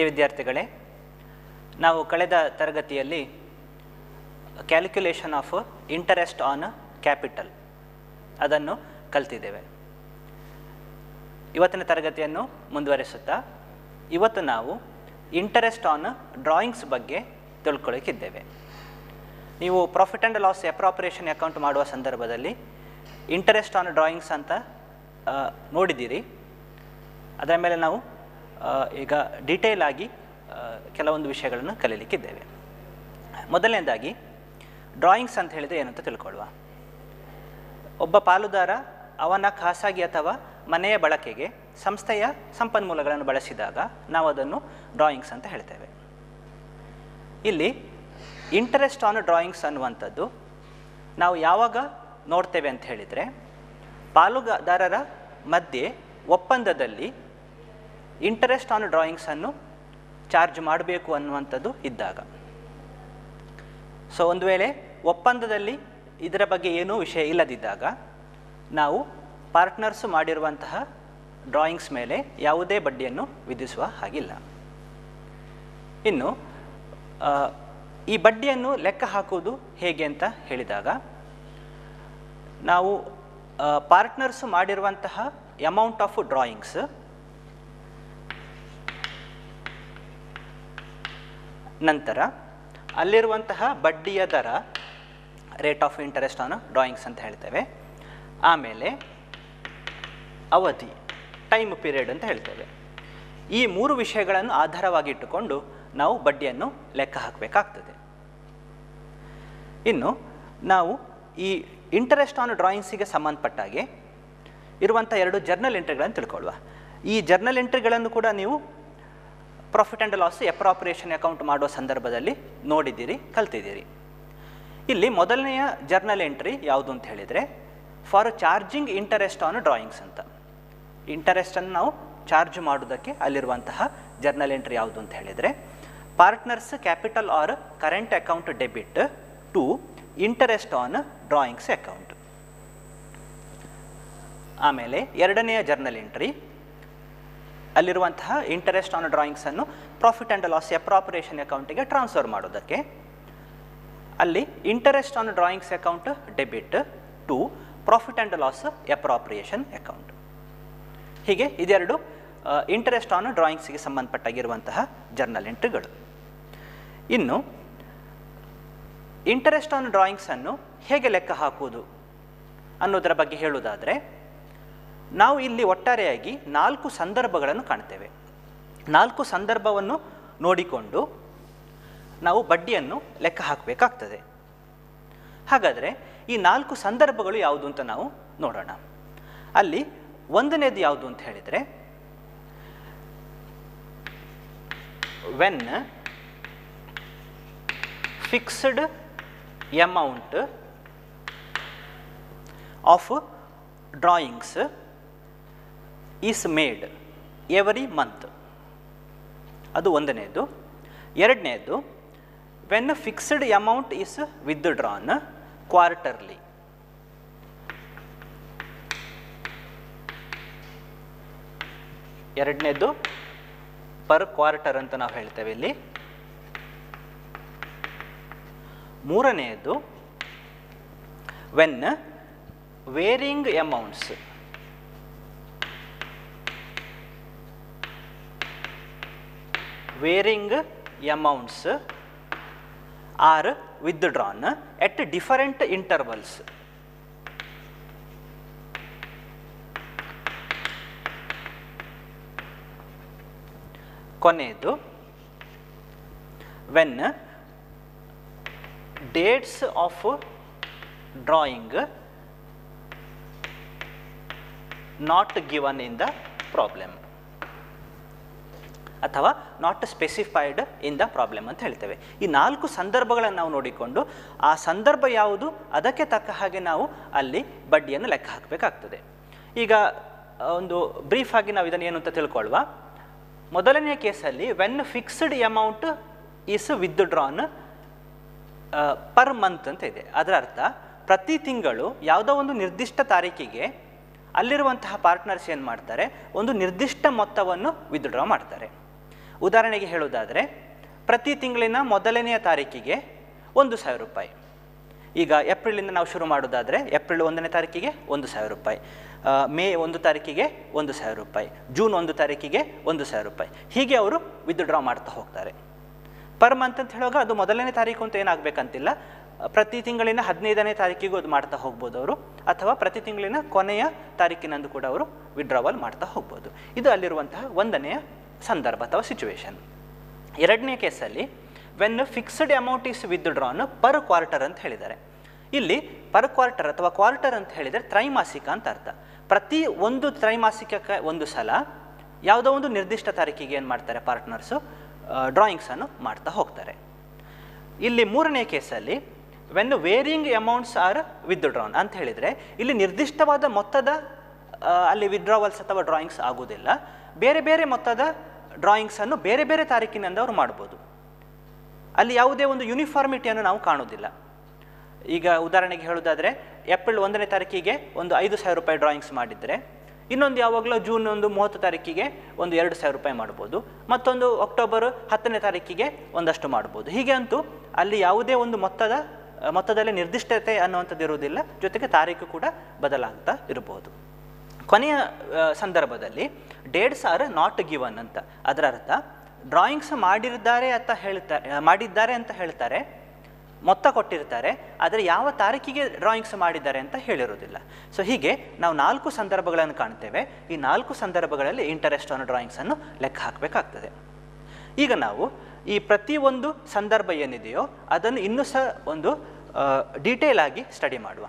ಪ್ರೀತಿಯ ವಿದ್ಯಾರ್ಥಿಗಳೇ ನಾವು ಕಳೆದ ತರಗತಿಯಲ್ಲಿ calculation of interest on capital ಅದನ್ನು ಕಲ್ತಿದ್ದೇವೆ ಇವತ್ತಿನ ತರಗತಿಯನ್ನು ಮುಂದುವರಿಸುತ್ತಾ ಇವತ್ತು ನಾವು ಇಂಟರೆಸ್ಟ್ ಆನ್ ಡ್ರಾಯಿಂಗ್ಸ್ ಬಗ್ಗೆ ತಿಳ್ಕೊಳ್ಳೋಕ್ಕಿದ್ದೇವೆ ನೀವು profit and loss appropriation account ಮಾಡುವ ಸಂದರ್ಭದಲ್ಲಿ ಇಂಟರೆಸ್ಟ್ ಆನ್ ಡ್ರಾಯಿಂಗ್ಸ್ ಅಂತ ಆ, ನೋಡಿದ್ದೀರಿ ಅದರ ಮೇಲೆ ನಾವು ಆ, ಈಗ ಡೀಟೇಲ್ ಆಗಿ ಆ, ಕೆಲವೊಂದು ವಿಷಯಗಳನ್ನು ಕಲೀಲಿಕ್ಕಿದ್ದೇವೆ ಮೊದಲನೇದಾಗಿ ಡ್ರಾಯಿಂಗ್ಸ್ ಅಂತ ಹೇಳಿದರೆ ಏನು ಅಂತ ತಿಳ್ಕೊಳ್ಳುವ ಒಬ್ಬ ಪಾಲುದಾರ ಅವನ ಖಾಸಗಿ ಅಥವಾ ಮನೆಯ ಬಳಕೆಗೆ ಸಂಸ್ಥೆಯ ಸಂಪನ್ಮೂಲಗಳನ್ನು ಬಳಸಿದಾಗ ನಾವು ಅದನ್ನು ಡ್ರಾಯಿಂಗ್ಸ್ ಅಂತ ಹೇಳ್ತೇವೆ ಇಲ್ಲಿ ಇಂಟರೆಸ್ಟ್ ಆನ್ ಡ್ರಾಯಿಂಗ್ಸ್ ಅನ್ನುವಂಥದ್ದು ನಾವು ಯಾವಾಗ ನೋಡ್ತೇವೆ ಅಂತ ಹೇಳಿದರೆ ಪಾಲುದಾರರ ಮಧ್ಯೆ ಒಪ್ಪಂದದಲ್ಲಿ ಇಂಟರೆಸ್ಟ್ ಆನ್ ಡ್ರಾಯಿಂಗ್ಸನ್ನು ಚಾರ್ಜ್ ಮಾಡಬೇಕು ಅನ್ನುವಂಥದ್ದು ಇದ್ದಾಗ ಸೊ ಒಂದು ವೇಳೆ ಒಪ್ಪಂದದಲ್ಲಿ ಇದರ ಬಗ್ಗೆ ಏನೂ ವಿಷಯ ಇಲ್ಲದಿದ್ದಾಗ ನಾವು ಪಾರ್ಟ್ನರ್ಸ್ ಮಾಡಿರುವಂತಹ ಡ್ರಾಯಿಂಗ್ಸ್ ಮೇಲೆ ಯಾವುದೇ ಬಡ್ಡಿಯನ್ನು ವಿಧಿಸುವ ಹಾಗಿಲ್ಲ ಇನ್ನು ಆ, ಈ ಬಡ್ಡಿಯನ್ನು ಲೆಕ್ಕ ಹಾಕುವುದು ಹೇಗೆ ಅಂತ ಹೇಳಿದಾಗ ನಾವು ಪಾರ್ಟ್ನರ್ಸ್ ಮಾಡಿರುವಂತಹ ಅಮೌಂಟ್ ಆಫ್ ಡ್ರಾಯಿಂಗ್ಸ್ ನಂತರ ಅಲ್ಲಿರುವಂತಹ ಬಡ್ಡಿಯ ದರ rate of interest on drawings ಅಂತ ಹೇಳ್ತೇವೆ ಆಮೇಲೆ ಅವಧಿ ಟೈಮ್ ಪೀರಿಯಡ್ ಅಂತ ಹೇಳ್ತೇವೆ ಈ ಮೂರು ವಿಷಯಗಳನ್ನು ಆಧಾರವಾಗಿ ಇಟ್ಟುಕೊಂಡು ನಾವು ಬಡ್ಡಿಯನ್ನು ಲೆಕ್ಕ ಹಾಕಬೇಕಾಗ್ತದೆ ಇನ್ನು ನಾವು ಈ ಇಂಟರೆಸ್ಟ್ ಆನ್ ಡ್ರಾಯಿಂಗ್ಸಿಗೆ ಸಂಬಂಧಪಟ್ಟಾಗೆ ಇರುವಂಥ ಎರಡು ಜರ್ನಲ್ ಎಂಟ್ರಿಗಳನ್ನು ತಿಳ್ಕೊಳ್ಳುವ ಈ ಜರ್ನಲ್ ಎಂಟ್ರಿಗಳನ್ನು ಕೂಡ ನೀವು profit and loss appropriation account ಮಾಡುವ ಸಂದರ್ಭದಲ್ಲಿ ನೋಡಿದ್ದೀರಿ ಕಲ್ತಿದ್ದೀರಿ ಇಲ್ಲಿ ಮೊದಲನೆಯ ಜರ್ನಲ್ ಎಂಟ್ರಿ ಯಾವುದು ಅಂತ ಹೇಳಿದರೆ for charging interest on drawings ಅಂತ ಇಂಟರೆಸ್ಟನ್ನು ನಾವು ಚಾರ್ಜ್ ಮಾಡೋದಕ್ಕೆ ಅಲ್ಲಿರುವಂತಹ ಜರ್ನಲ್ ಎಂಟ್ರಿ ಯಾವುದು ಅಂತ ಹೇಳಿದರೆ partners capital or current account debit to interest on drawings account ಆಮೇಲೆ ಎರಡನೆಯ ಜರ್ನಲ್ ಎಂಟ್ರಿ ಅಲ್ಲಿರುವಂತಹ ಇಂಟರೆಸ್ಟ್ ಆನ್ ಡ್ರಾಯಿಂಗ್ಸನ್ನು ಪ್ರಾಫಿಟ್ ಆ್ಯಂಡ್ ಲಾಸ್ ಎಪ್ರಾಪರೇಷನ್ ಅಕೌಂಟಿಗೆ ಟ್ರಾನ್ಸ್ಫರ್ ಮಾಡೋದಕ್ಕೆ ಅಲ್ಲಿ interest on drawings account debit to profit and loss appropriation account ಹೀಗೆ ಇದೆರಡು interest on ಡ್ರಾಯಿಂಗ್ಸ್ಗೆ ಸಂಬಂಧಪಟ್ಟಾಗಿರುವಂತಹ ಜರ್ನಲ್ ಎಂಟ್ರಿಗಳು ಇನ್ನು ಇಂಟರೆಸ್ಟ್ ಆನ್ ಡ್ರಾಯಿಂಗ್ಸನ್ನು ಹೇಗೆ ಲೆಕ್ಕ ಹಾಕುವುದು ಅನ್ನೋದರ ಬಗ್ಗೆ ಹೇಳುವುದಾದರೆ ನಾವು ಇಲ್ಲಿ ಒಟ್ಟಾರೆಯಾಗಿ ನಾಲ್ಕು ಸಂದರ್ಭಗಳನ್ನು ಕಾಣ್ತೇವೆ ನಾಲ್ಕು ಸಂದರ್ಭವನ್ನು ನೋಡಿಕೊಂಡು ನಾವು ಬಡ್ಡಿಯನ್ನು ಲೆಕ್ಕ ಹಾಕಬೇಕಾಗ್ತದೆ ಹಾಗಾದರೆ ಈ ನಾಲ್ಕು ಸಂದರ್ಭಗಳು ಯಾವುದು ಅಂತ ನಾವು ನೋಡೋಣ ಅಲ್ಲಿ ಒಂದನೇದು ಯಾವುದು ಅಂತ ಹೇಳಿದರೆ when fixed amount of drawings is made every month ಅದು ಒಂದನೇದು ಎರಡನೇದು when fixed amount is withdrawn quarterly ಎರಡನೇದು ಪರ್ ಕ್ವಾರ್ಟರ್ ಅಂತ ನಾವು ಹೇಳ್ತೇವೆ ಇಲ್ಲಿ ಮೂರನೆಯದು when varying amounts varying amounts are withdrawn at different intervals ಕೊನೆಯದು when dates of drawing not given in the problem ಅಥವಾ not specified in the problem ಅಂತ ಹೇಳ್ತೇವೆ ಈ ನಾಲ್ಕು ಸಂದರ್ಭಗಳನ್ನು ನಾವು ನೋಡಿಕೊಂಡು ಆ ಸಂದರ್ಭ ಯಾವುದು ಅದಕ್ಕೆ ತಕ್ಕ ಹಾಗೆ ನಾವು ಅಲ್ಲಿ ಬಡ್ಡಿಯನ್ನು ಲೆಕ್ಕ ಹಾಕಬೇಕಾಗ್ತದೆ ಈಗ ಆ, ಒಂದು ಬ್ರೀಫ್ ಆಗಿ ನಾವು ಇದನ್ನು ಏನು ಅಂತ ತಿಳ್ಕೊಳ್ಳುವ ಮೊದಲನೆಯ ಕೇಸಲ್ಲಿ when fixed amount is withdrawn per month ಅಂತ ಇದೆ ಅದರ ಅರ್ಥ ಪ್ರತಿ ತಿಂಗಳು ಯಾವುದೋ ಒಂದು ನಿರ್ದಿಷ್ಟ ತಾರೀಕಿಗೆ ಅಲ್ಲಿರುವಂತಹ ಪಾರ್ಟ್ನರ್ಸ್ ಏನು ಮಾಡ್ತಾರೆ ಒಂದು ನಿರ್ದಿಷ್ಟ ಮೊತ್ತವನ್ನು ವಿತ್ಡ್ರಾ ಮಾಡ್ತಾರೆ ಉದಾಹರಣೆಗೆ ಹೇಳುವುದಾದರೆ ಪ್ರತಿ ತಿಂಗಳಿನ ಮೊದಲನೆಯ ತಾರೀಕಿಗೆ ಒಂದು ಸಾವಿರ ರೂಪಾಯಿ ಈಗ ಏಪ್ರಿಲಿಂದ ನಾವು ಶುರು ಮಾಡೋದಾದರೆ ಏಪ್ರಿಲ್ ಒಂದನೇ ತಾರೀಕಿಗೆ ಒಂದು ಸಾವಿರ ರೂಪಾಯಿ ಆ, ಮೇ ಒಂದು ತಾರೀಕಿಗೆ ಒಂದು ಸಾವಿರ ರೂಪಾಯಿ ಜೂನ್ ಒಂದು ತಾರೀಕಿಗೆ ಒಂದು ಸಾವಿರ ರೂಪಾಯಿ ಹೀಗೆ ಅವರು ವಿತ್ಡ್ರಾ ಮಾಡ್ತಾ ಹೋಗ್ತಾರೆ ಪರ್ ಮಂತ್ ಅಂತ ಹೇಳುವಾಗ ಅದು ಮೊದಲನೇ ತಾರೀಕು ಅಂತ ಏನಾಗಬೇಕಂತಿಲ್ಲ ಪ್ರತಿ ತಿಂಗಳಿನ ಹದಿನೈದನೇ ತಾರೀಕಿಗೂ ಅದು ಮಾಡ್ತಾ ಹೋಗ್ಬೋದು ಅವರು ಅಥವಾ ಪ್ರತಿ ತಿಂಗಳಿನ ಕೊನೆಯ ತಾರೀಕಿನಂದು ಕೂಡ ಅವರು ವಿಡ್ರಾವಲ್ ಮಾಡ್ತಾ ಹೋಗ್ಬೋದು ಇದು ಅಲ್ಲಿರುವಂತಹ ಒಂದನೆಯ ಸಂದರ್ಭ ಅಥವಾ ಸಿಚುವೇಶನ್ ಎರಡನೇ ಕೇಸಲ್ಲಿ when fixed amount is withdrawn per quarter ಅಂತ ಹೇಳಿದ್ದಾರೆ ಇಲ್ಲಿ ಪರ್ ಕ್ವಾರ್ಟರ್ ಅಥವಾ ಕ್ವಾರ್ಟರ್ ಅಂತ ಹೇಳಿದರೆ ತ್ರೈಮಾಸಿಕ ಅಂತ ಅರ್ಥ ಪ್ರತಿ ಒಂದು ತ್ರೈಮಾಸಿಕಕ್ಕೆ ಒಂದು ಸಲ ಯಾವುದೋ ಒಂದು ನಿರ್ದಿಷ್ಟ ತಾರೀಕಿಗೆ ಏನು ಮಾಡ್ತಾರೆ ಪಾರ್ಟ್ನರ್ಸು ಡ್ರಾಯಿಂಗ್ಸನ್ನು ಮಾಡ್ತಾ ಹೋಗ್ತಾರೆ ಇಲ್ಲಿ ಮೂರನೇ ಕೇಸಲ್ಲಿ when varying amounts are withdrawn ಅಂತ ಹೇಳಿದರೆ ಇಲ್ಲಿ ನಿರ್ದಿಷ್ಟವಾದ ಮೊತ್ತದ ಆ, ಅಲ್ಲಿ ವಿಡ್ರಾವಲ್ಸ್ ಅಥವಾ ಡ್ರಾಯಿಂಗ್ಸ್ ಆಗುವುದಿಲ್ಲ ಬೇರೆ ಬೇರೆ ಮೊತ್ತದ ಡ್ರಾಯಿಂಗ್ಸನ್ನು ಬೇರೆ ಬೇರೆ ತಾರೀಕಿನಿಂದ ಅವರು ಮಾಡ್ಬೋದು ಅಲ್ಲಿ ಯಾವುದೇ ಒಂದು ಯೂನಿಫಾರ್ಮಿಟಿಯನ್ನು ನಾವು ಕಾಣೋದಿಲ್ಲ ಈಗ ಉದಾಹರಣೆಗೆ ಹೇಳೋದಾದರೆ ಏಪ್ರಿಲ್ ಒಂದನೇ ತಾರೀಕಿಗೆ ಒಂದು ಐದು ಸಾವಿರ ರೂಪಾಯಿ ಡ್ರಾಯಿಂಗ್ಸ್ ಮಾಡಿದರೆ ಇನ್ನೊಂದು ಯಾವಾಗಲೂ ಜೂನ್ ಒಂದು ಮೂವತ್ತು ತಾರೀಕಿಗೆ ಒಂದು ಎರಡು ಸಾವಿರ ರೂಪಾಯಿ ಮಾಡ್ಬೋದು ಮತ್ತೊಂದು ಅಕ್ಟೋಬರ್ ಹತ್ತನೇ ತಾರೀಕಿಗೆ ಒಂದಷ್ಟು ಮಾಡ್ಬೋದು ಹೀಗೆ ಅಂತೂ ಅಲ್ಲಿ ಯಾವುದೇ ಒಂದು ಮೊತ್ತದ ಮೊತ್ತದಲ್ಲಿ ನಿರ್ದಿಷ್ಟತೆ ಅನ್ನುವಂಥದ್ದು ಇರುವುದಿಲ್ಲ ಜೊತೆಗೆ ತಾರೀಕು ಕೂಡ ಬದಲಾಗ್ತಾ ಇರಬಹುದು ಕೊನೆಯ ಆ, ಸಂದರ್ಭದಲ್ಲಿ ಡೇಟ್ಸ್ ಆರ್ ನಾಟ್ ಗಿವನ್ ಅಂತ ಅದರ ಅರ್ಥ ಡ್ರಾಯಿಂಗ್ಸ್ ಮಾಡಿದ್ದಾರೆ ಅಂತ ಹೇಳ್ತಾರೆ ಮಾಡಿದ್ದಾರೆ ಅಂತ ಹೇಳ್ತಾರೆ ಮೊತ್ತ ಕೊಟ್ಟಿರ್ತಾರೆ ಆದರೆ ಯಾವ ತಾರೀಕಿಗೆ ಡ್ರಾಯಿಂಗ್ಸ್ ಮಾಡಿದ್ದಾರೆ ಅಂತ ಹೇಳಿರೋದಿಲ್ಲ ಸೊ ಹೀಗೆ ನಾವು ನಾಲ್ಕು ಸಂದರ್ಭಗಳನ್ನು ಕಾಣ್ತೇವೆ ಈ ನಾಲ್ಕು ಸಂದರ್ಭಗಳಲ್ಲಿ ಇಂಟರೆಸ್ಟ್ ಆನ್ ಡ್ರಾಯಿಂಗ್ಸನ್ನು ಲೆಕ್ಕ ಹಾಕಬೇಕಾಗ್ತದೆ ಈಗ ನಾವು ಈ ಪ್ರತಿಯೊಂದು ಸಂದರ್ಭ ಏನಿದೆಯೋ ಅದನ್ನು ಇನ್ನೂ ಸಹ ಒಂದು ಡೀಟೇಲ್ ಆಗಿ ಸ್ಟಡಿ ಮಾಡುವ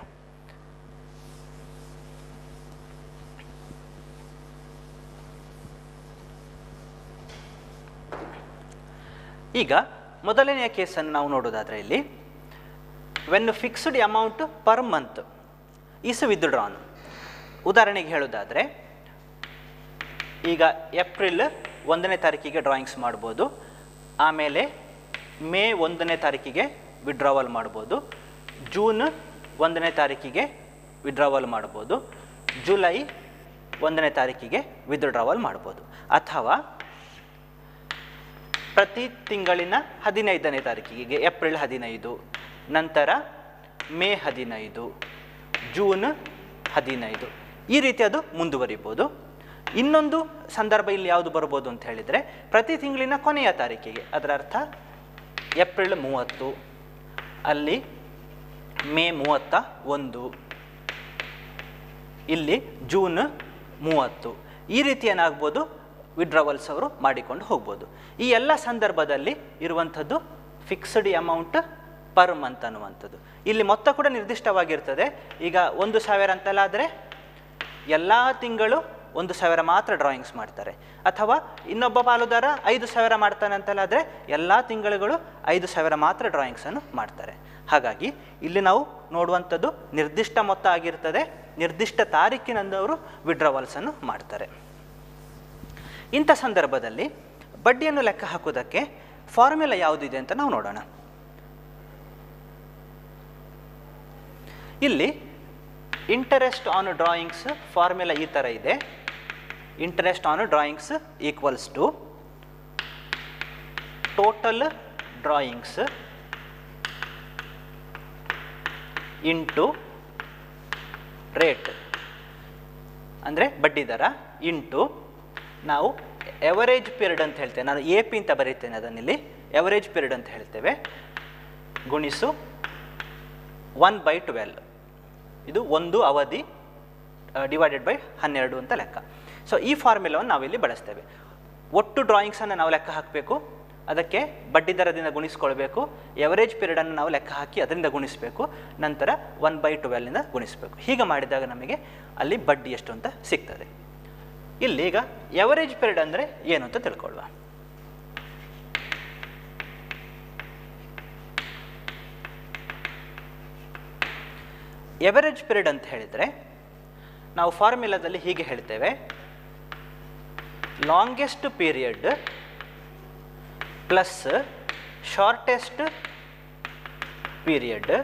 ಈಗ ಮೊದಲನೆಯ ಕೇಸನ್ನು ನಾವು ನೋಡೋದಾದರೆ ಇಲ್ಲಿ when fixed amount per month is withdrawn ಉದಾಹರಣೆಗೆ ಹೇಳೋದಾದರೆ ಈಗ ಏಪ್ರಿಲ್ ಒಂದನೇ ತಾರೀಕಿಗೆ ಡ್ರಾಯಿಂಗ್ಸ್ ಮಾಡ್ಬೋದು ಆಮೇಲೆ ಮೇ ಒಂದನೇ ತಾರೀಕಿಗೆ ವಿಡ್ರಾವಲ್ ಮಾಡ್ಬೋದು ಜೂನ್ ಒಂದನೇ ತಾರೀಕಿಗೆ ವಿಡ್ರಾವಲ್ ಮಾಡ್ಬೋದು ಜುಲೈ ಒಂದನೇ ತಾರೀಕಿಗೆ ವಿತ್ಡ್ರಾವಲ್ ಮಾಡ್ಬೋದು ಅಥವಾ ಪ್ರತಿ ತಿಂಗಳಿನ ಹದಿನೈದನೇ ತಾರೀಕಿಗೆ ಏಪ್ರಿಲ್ ಹದಿನೈದು ನಂತರ ಮೇ ಹದಿನೈದು ಜೂನ್ ಹದಿನೈದು ಈ ರೀತಿ ಅದು ಮುಂದುವರಿಬೋದು ಇನ್ನೊಂದು ಸಂದರ್ಭ ಇಲ್ಲಿ ಯಾವುದು ಬರ್ಬೋದು ಅಂತ ಹೇಳಿದರೆ ಪ್ರತಿ ತಿಂಗಳಿನ ಕೊನೆಯ ತಾರೀಕಿಗೆ ಅದರ ಅರ್ಥ ಏಪ್ರಿಲ್ ಮೂವತ್ತು ಅಲ್ಲಿ ಮೇ ಮೂವತ್ತ ಒಂದು ಇಲ್ಲಿ ಜೂನ್ ಮೂವತ್ತು ಈ ರೀತಿ ಏನಾಗ್ಬೋದು ವಿಡ್ರಾವಲ್ಸ್ ಅವರು ಮಾಡಿಕೊಂಡು ಹೋಗ್ಬೋದು ಈ ಎಲ್ಲ ಸಂದರ್ಭದಲ್ಲಿ ಇರುವಂಥದ್ದು ಫಿಕ್ಸ್ಡ್ ಅಮೌಂಟ್ ಪರ್ ಮಂತ್ ಅನ್ನುವಂಥದ್ದು ಇಲ್ಲಿ ಮೊತ್ತ ಕೂಡ ನಿರ್ದಿಷ್ಟವಾಗಿರ್ತದೆ ಈಗ ಒಂದು ಸಾವಿರ ಅಂತಲಾದರೆ ಎಲ್ಲ ತಿಂಗಳು ಒಂದು ಸಾವಿರ ಮಾತ್ರ ಡ್ರಾಯಿಂಗ್ಸ್ ಮಾಡ್ತಾರೆ ಅಥವಾ ಇನ್ನೊಬ್ಬ ಪಾಲುದಾರ ಐದು ಸಾವಿರ ಮಾಡ್ತಾನೆ ಅಂತಲಾದರೆ ಎಲ್ಲ ತಿಂಗಳುಗಳು ಐದು ಸಾವಿರ ಮಾತ್ರ ಡ್ರಾಯಿಂಗ್ಸನ್ನು ಮಾಡ್ತಾರೆ ಹಾಗಾಗಿ ಇಲ್ಲಿ ನಾವು ನೋಡುವಂಥದ್ದು ನಿರ್ದಿಷ್ಟ ಮೊತ್ತ ಆಗಿರ್ತದೆ ನಿರ್ದಿಷ್ಟ ತಾರೀಕಿನಂದು ಅವರು ವಿಡ್ರಾವಲ್ಸನ್ನು ಮಾಡ್ತಾರೆ ಇಂಥ ಸಂದರ್ಭದಲ್ಲಿ ಬಡ್ಡಿಯನ್ನು ಲೆಕ್ಕ ಹಾಕೋದಕ್ಕೆ ಫಾರ್ಮುಲಾ ಯಾವುದಿದೆ ಅಂತ ನಾವು ನೋಡೋಣ ಇಲ್ಲಿ ಇಂಟರೆಸ್ಟ್ ಆನ್ ಡ್ರಾಯಿಂಗ್ಸ್ ಫಾರ್ಮುಲಾ ಈ ಥರ ಇದೆ interest on drawings equals to total drawings into rate ಅಂದರೆ ಬಡ್ಡಿ ದರ ಇಂಟು ನಾವು ಎವರೇಜ್ ಪೀರಿಯಡ್ ಅಂತ ಹೇಳ್ತೇವೆ ನಾನು ಎ ಪಿ ಅಂತ ಬರೀತೇನೆ ಅದನ್ನಿಲ್ಲಿ ಎವರೇಜ್ ಪೀರಿಯಡ್ ಅಂತ ಹೇಳ್ತೇವೆ ಗುಣಿಸು ಒನ್ ಬೈ ಟ್ವೆಲ್ ಇದು ಒಂದು ಅವಧಿ ಡಿವೈಡೆಡ್ ಬೈ ಹನ್ನೆರಡು ಅಂತ ಲೆಕ್ಕ ಸೊ ಈ ಫಾರ್ಮುಲಾವನ್ನು ನಾವಿಲ್ಲಿ ಬಳಸ್ತೇವೆ ಒಟ್ಟು ಡ್ರಾಯಿಂಗ್ಸನ್ನು ನಾವು ಲೆಕ್ಕ ಹಾಕಬೇಕು ಅದಕ್ಕೆ ಬಡ್ಡಿ ದರದಿಂದ ಗುಣಿಸ್ಕೊಳ್ಬೇಕು ಎವರೇಜ್ ಪೀರಿಯಡನ್ನು ನಾವು ಲೆಕ್ಕ ಹಾಕಿ ಅದರಿಂದ ಗುಣಿಸಬೇಕು ನಂತರ ಒನ್ ಬೈ ಟ್ವೆಲ್ನಿಂದ ಗುಣಿಸಬೇಕು ಹೀಗೆ ಮಾಡಿದಾಗ ನಮಗೆ ಅಲ್ಲಿ ಬಡ್ಡಿ ಎಷ್ಟು ಅಂತ ಸಿಗ್ತದೆ ಇಲ್ಲಿ ಈಗ ಎವರೇಜ್ ಪೀರಿಯಡ್ ಅಂದರೆ ಏನು ಅಂತ ತಿಳ್ಕೊಳ್ಳುವ ಎವರೇಜ್ ಪೀರಿಯಡ್ ಅಂತ ಹೇಳಿದರೆ ನಾವು ಫಾರ್ಮುಲಾದಲ್ಲಿ ಹೀಗೆ ಹೇಳ್ತೇವೆ longest period plus shortest period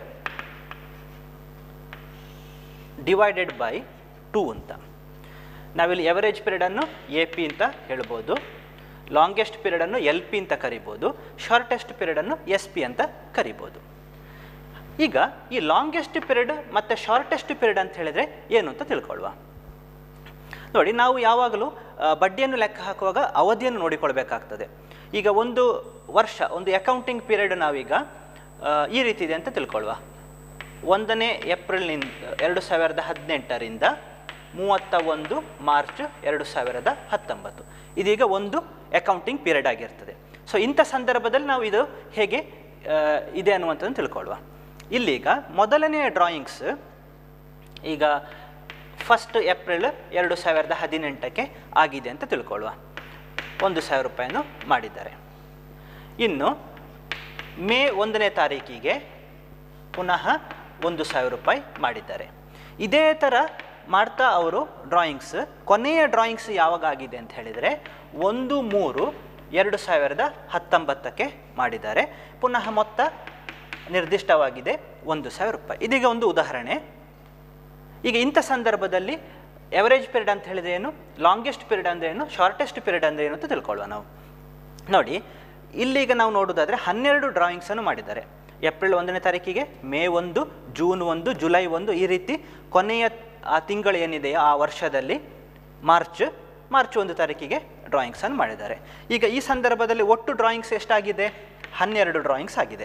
divided by two ಅಂತ ನಾವಿಲ್ಲಿ ಎವರೇಜ್ ಪೀರಿಯಡನ್ನು ಎ ಪಿ ಅಂತ ಹೇಳ್ಬೋದು ಲಾಂಗೆಸ್ಟ್ ಪೀರಿಯಡನ್ನು ಎಲ್ ಪಿ ಅಂತ ಕರಿಬೋದು ಶಾರ್ಟೆಸ್ಟ್ ಪೀರಿಯಡನ್ನು ಎಸ್ ಪಿ ಅಂತ ಕರಿಬೋದು ಈಗ ಈ ಲಾಂಗೆಸ್ಟ್ ಪೀರಿಯಡ್ ಮತ್ತು ಶಾರ್ಟೆಸ್ಟ್ ಪೀರಿಯಡ್ ಅಂತ ಹೇಳಿದರೆ ಏನು ಅಂತ ತಿಳ್ಕೊಳ್ಳುವ ನೋಡಿ ನಾವು ಯಾವಾಗಲೂ ಆ, ಬಡ್ಡಿಯನ್ನು ಲೆಕ್ಕ ಹಾಕುವಾಗ ಅವಧಿಯನ್ನು ನೋಡಿಕೊಳ್ಬೇಕಾಗ್ತದೆ ಈಗ ಒಂದು ವರ್ಷ ಒಂದು ಅಕೌಂಟಿಂಗ್ ಪೀರಿಯಡ್ ನಾವೀಗ ಆ, ಈ ರೀತಿ ಇದೆ ಅಂತ ತಿಳ್ಕೊಳ್ಳುವ ಒಂದನೇ ಏಪ್ರಿಲ್ನಿಂದ ಎರಡು ಸಾವಿರದ ಹದಿನೆಂಟರಿಂದ ಮೂವತ್ತ ಒಂದು ಮಾರ್ಚ್ ಎರಡು ಸಾವಿರದ ಹತ್ತೊಂಬತ್ತು ಇದೀಗ ಒಂದು ಅಕೌಂಟಿಂಗ್ ಪೀರಿಯಡ್ ಆಗಿರ್ತದೆ ಸೊ ಇಂಥ ಸಂದರ್ಭದಲ್ಲಿ ನಾವು ಇದು ಹೇಗೆ ಆ, ಇದೆ ಅನ್ನುವಂಥದ್ದನ್ನು ತಿಳ್ಕೊಳ್ಳುವ ಇಲ್ಲೀಗ ಮೊದಲನೆಯ ಡ್ರಾಯಿಂಗ್ಸ್ ಈಗ ಫಸ್ಟ್ ಏಪ್ರಿಲ್ ಎರಡು ಸಾವಿರದ ಹದಿನೆಂಟಕ್ಕೆ ಆಗಿದೆ ಅಂತ ತಿಳ್ಕೊಳ್ಳುವ ಒಂದು ಸಾವಿರ ರೂಪಾಯಿಯನ್ನು ಮಾಡಿದ್ದಾರೆ ಇನ್ನು ಮೇ ಒಂದನೇ ತಾರೀಕಿಗೆ ಪುನಃ ಒಂದು ಸಾವಿರ ರೂಪಾಯಿ ಮಾಡಿದ್ದಾರೆ ಇದೇ ಥರ ಮಾಡ್ತಾ ಅವರು ಡ್ರಾಯಿಂಗ್ಸ್ ಕೊನೆಯ ಡ್ರಾಯಿಂಗ್ಸ್ ಯಾವಾಗ ಆಗಿದೆ ಅಂತ ಹೇಳಿದರೆ ಒಂದು ಮೂರು ಎರಡು ಸಾವಿರದ ಹತ್ತೊಂಬತ್ತಕ್ಕೆ ಮಾಡಿದ್ದಾರೆ ಪುನಃ ಮೊತ್ತ ನಿರ್ದಿಷ್ಟವಾಗಿದೆ ಒಂದು ಸಾವಿರ ರೂಪಾಯಿ ಇದೀಗ ಒಂದು ಉದಾಹರಣೆ ಈಗ ಇಂಥ ಸಂದರ್ಭದಲ್ಲಿ ಎವರೇಜ್ ಪೀರಿಯಡ್ ಅಂತ ಹೇಳಿದ್ರೆ ಏನು ಲಾಂಗೆಸ್ಟ್ ಪೀರಿಯಡ್ ಅಂದರೆ ಏನು ಶಾರ್ಟೆಸ್ಟ್ ಪೀರಿಯಡ್ ಅಂದರೆ ಏನು ಅಂತ ತಿಳ್ಕೊಳ್ಳುವ ನಾವು ನೋಡಿ ಇಲ್ಲಿಗ ನಾವು ನೋಡೋದಾದರೆ ಹನ್ನೆರಡು ಡ್ರಾಯಿಂಗ್ಸನ್ನು ಮಾಡಿದ್ದಾರೆ ಏಪ್ರಿಲ್ ಒಂದನೇ ತಾರೀಕಿಗೆ ಮೇ ಒಂದು ಜೂನ್ ಒಂದು ಜುಲೈ ಒಂದು ಈ ರೀತಿ ಕೊನೆಯ ಆ ತಿಂಗಳು ಏನಿದೆಯೋ ಆ ವರ್ಷದಲ್ಲಿ ಮಾರ್ಚ್ ಮಾರ್ಚ್ ಒಂದು ತಾರೀಕಿಗೆ ಡ್ರಾಯಿಂಗ್ಸನ್ನು ಮಾಡಿದ್ದಾರೆ ಈಗ ಈ ಸಂದರ್ಭದಲ್ಲಿ ಒಟ್ಟು ಡ್ರಾಯಿಂಗ್ಸ್ ಎಷ್ಟಾಗಿದೆ ಹನ್ನೆರಡು ಡ್ರಾಯಿಂಗ್ಸ್ ಆಗಿದೆ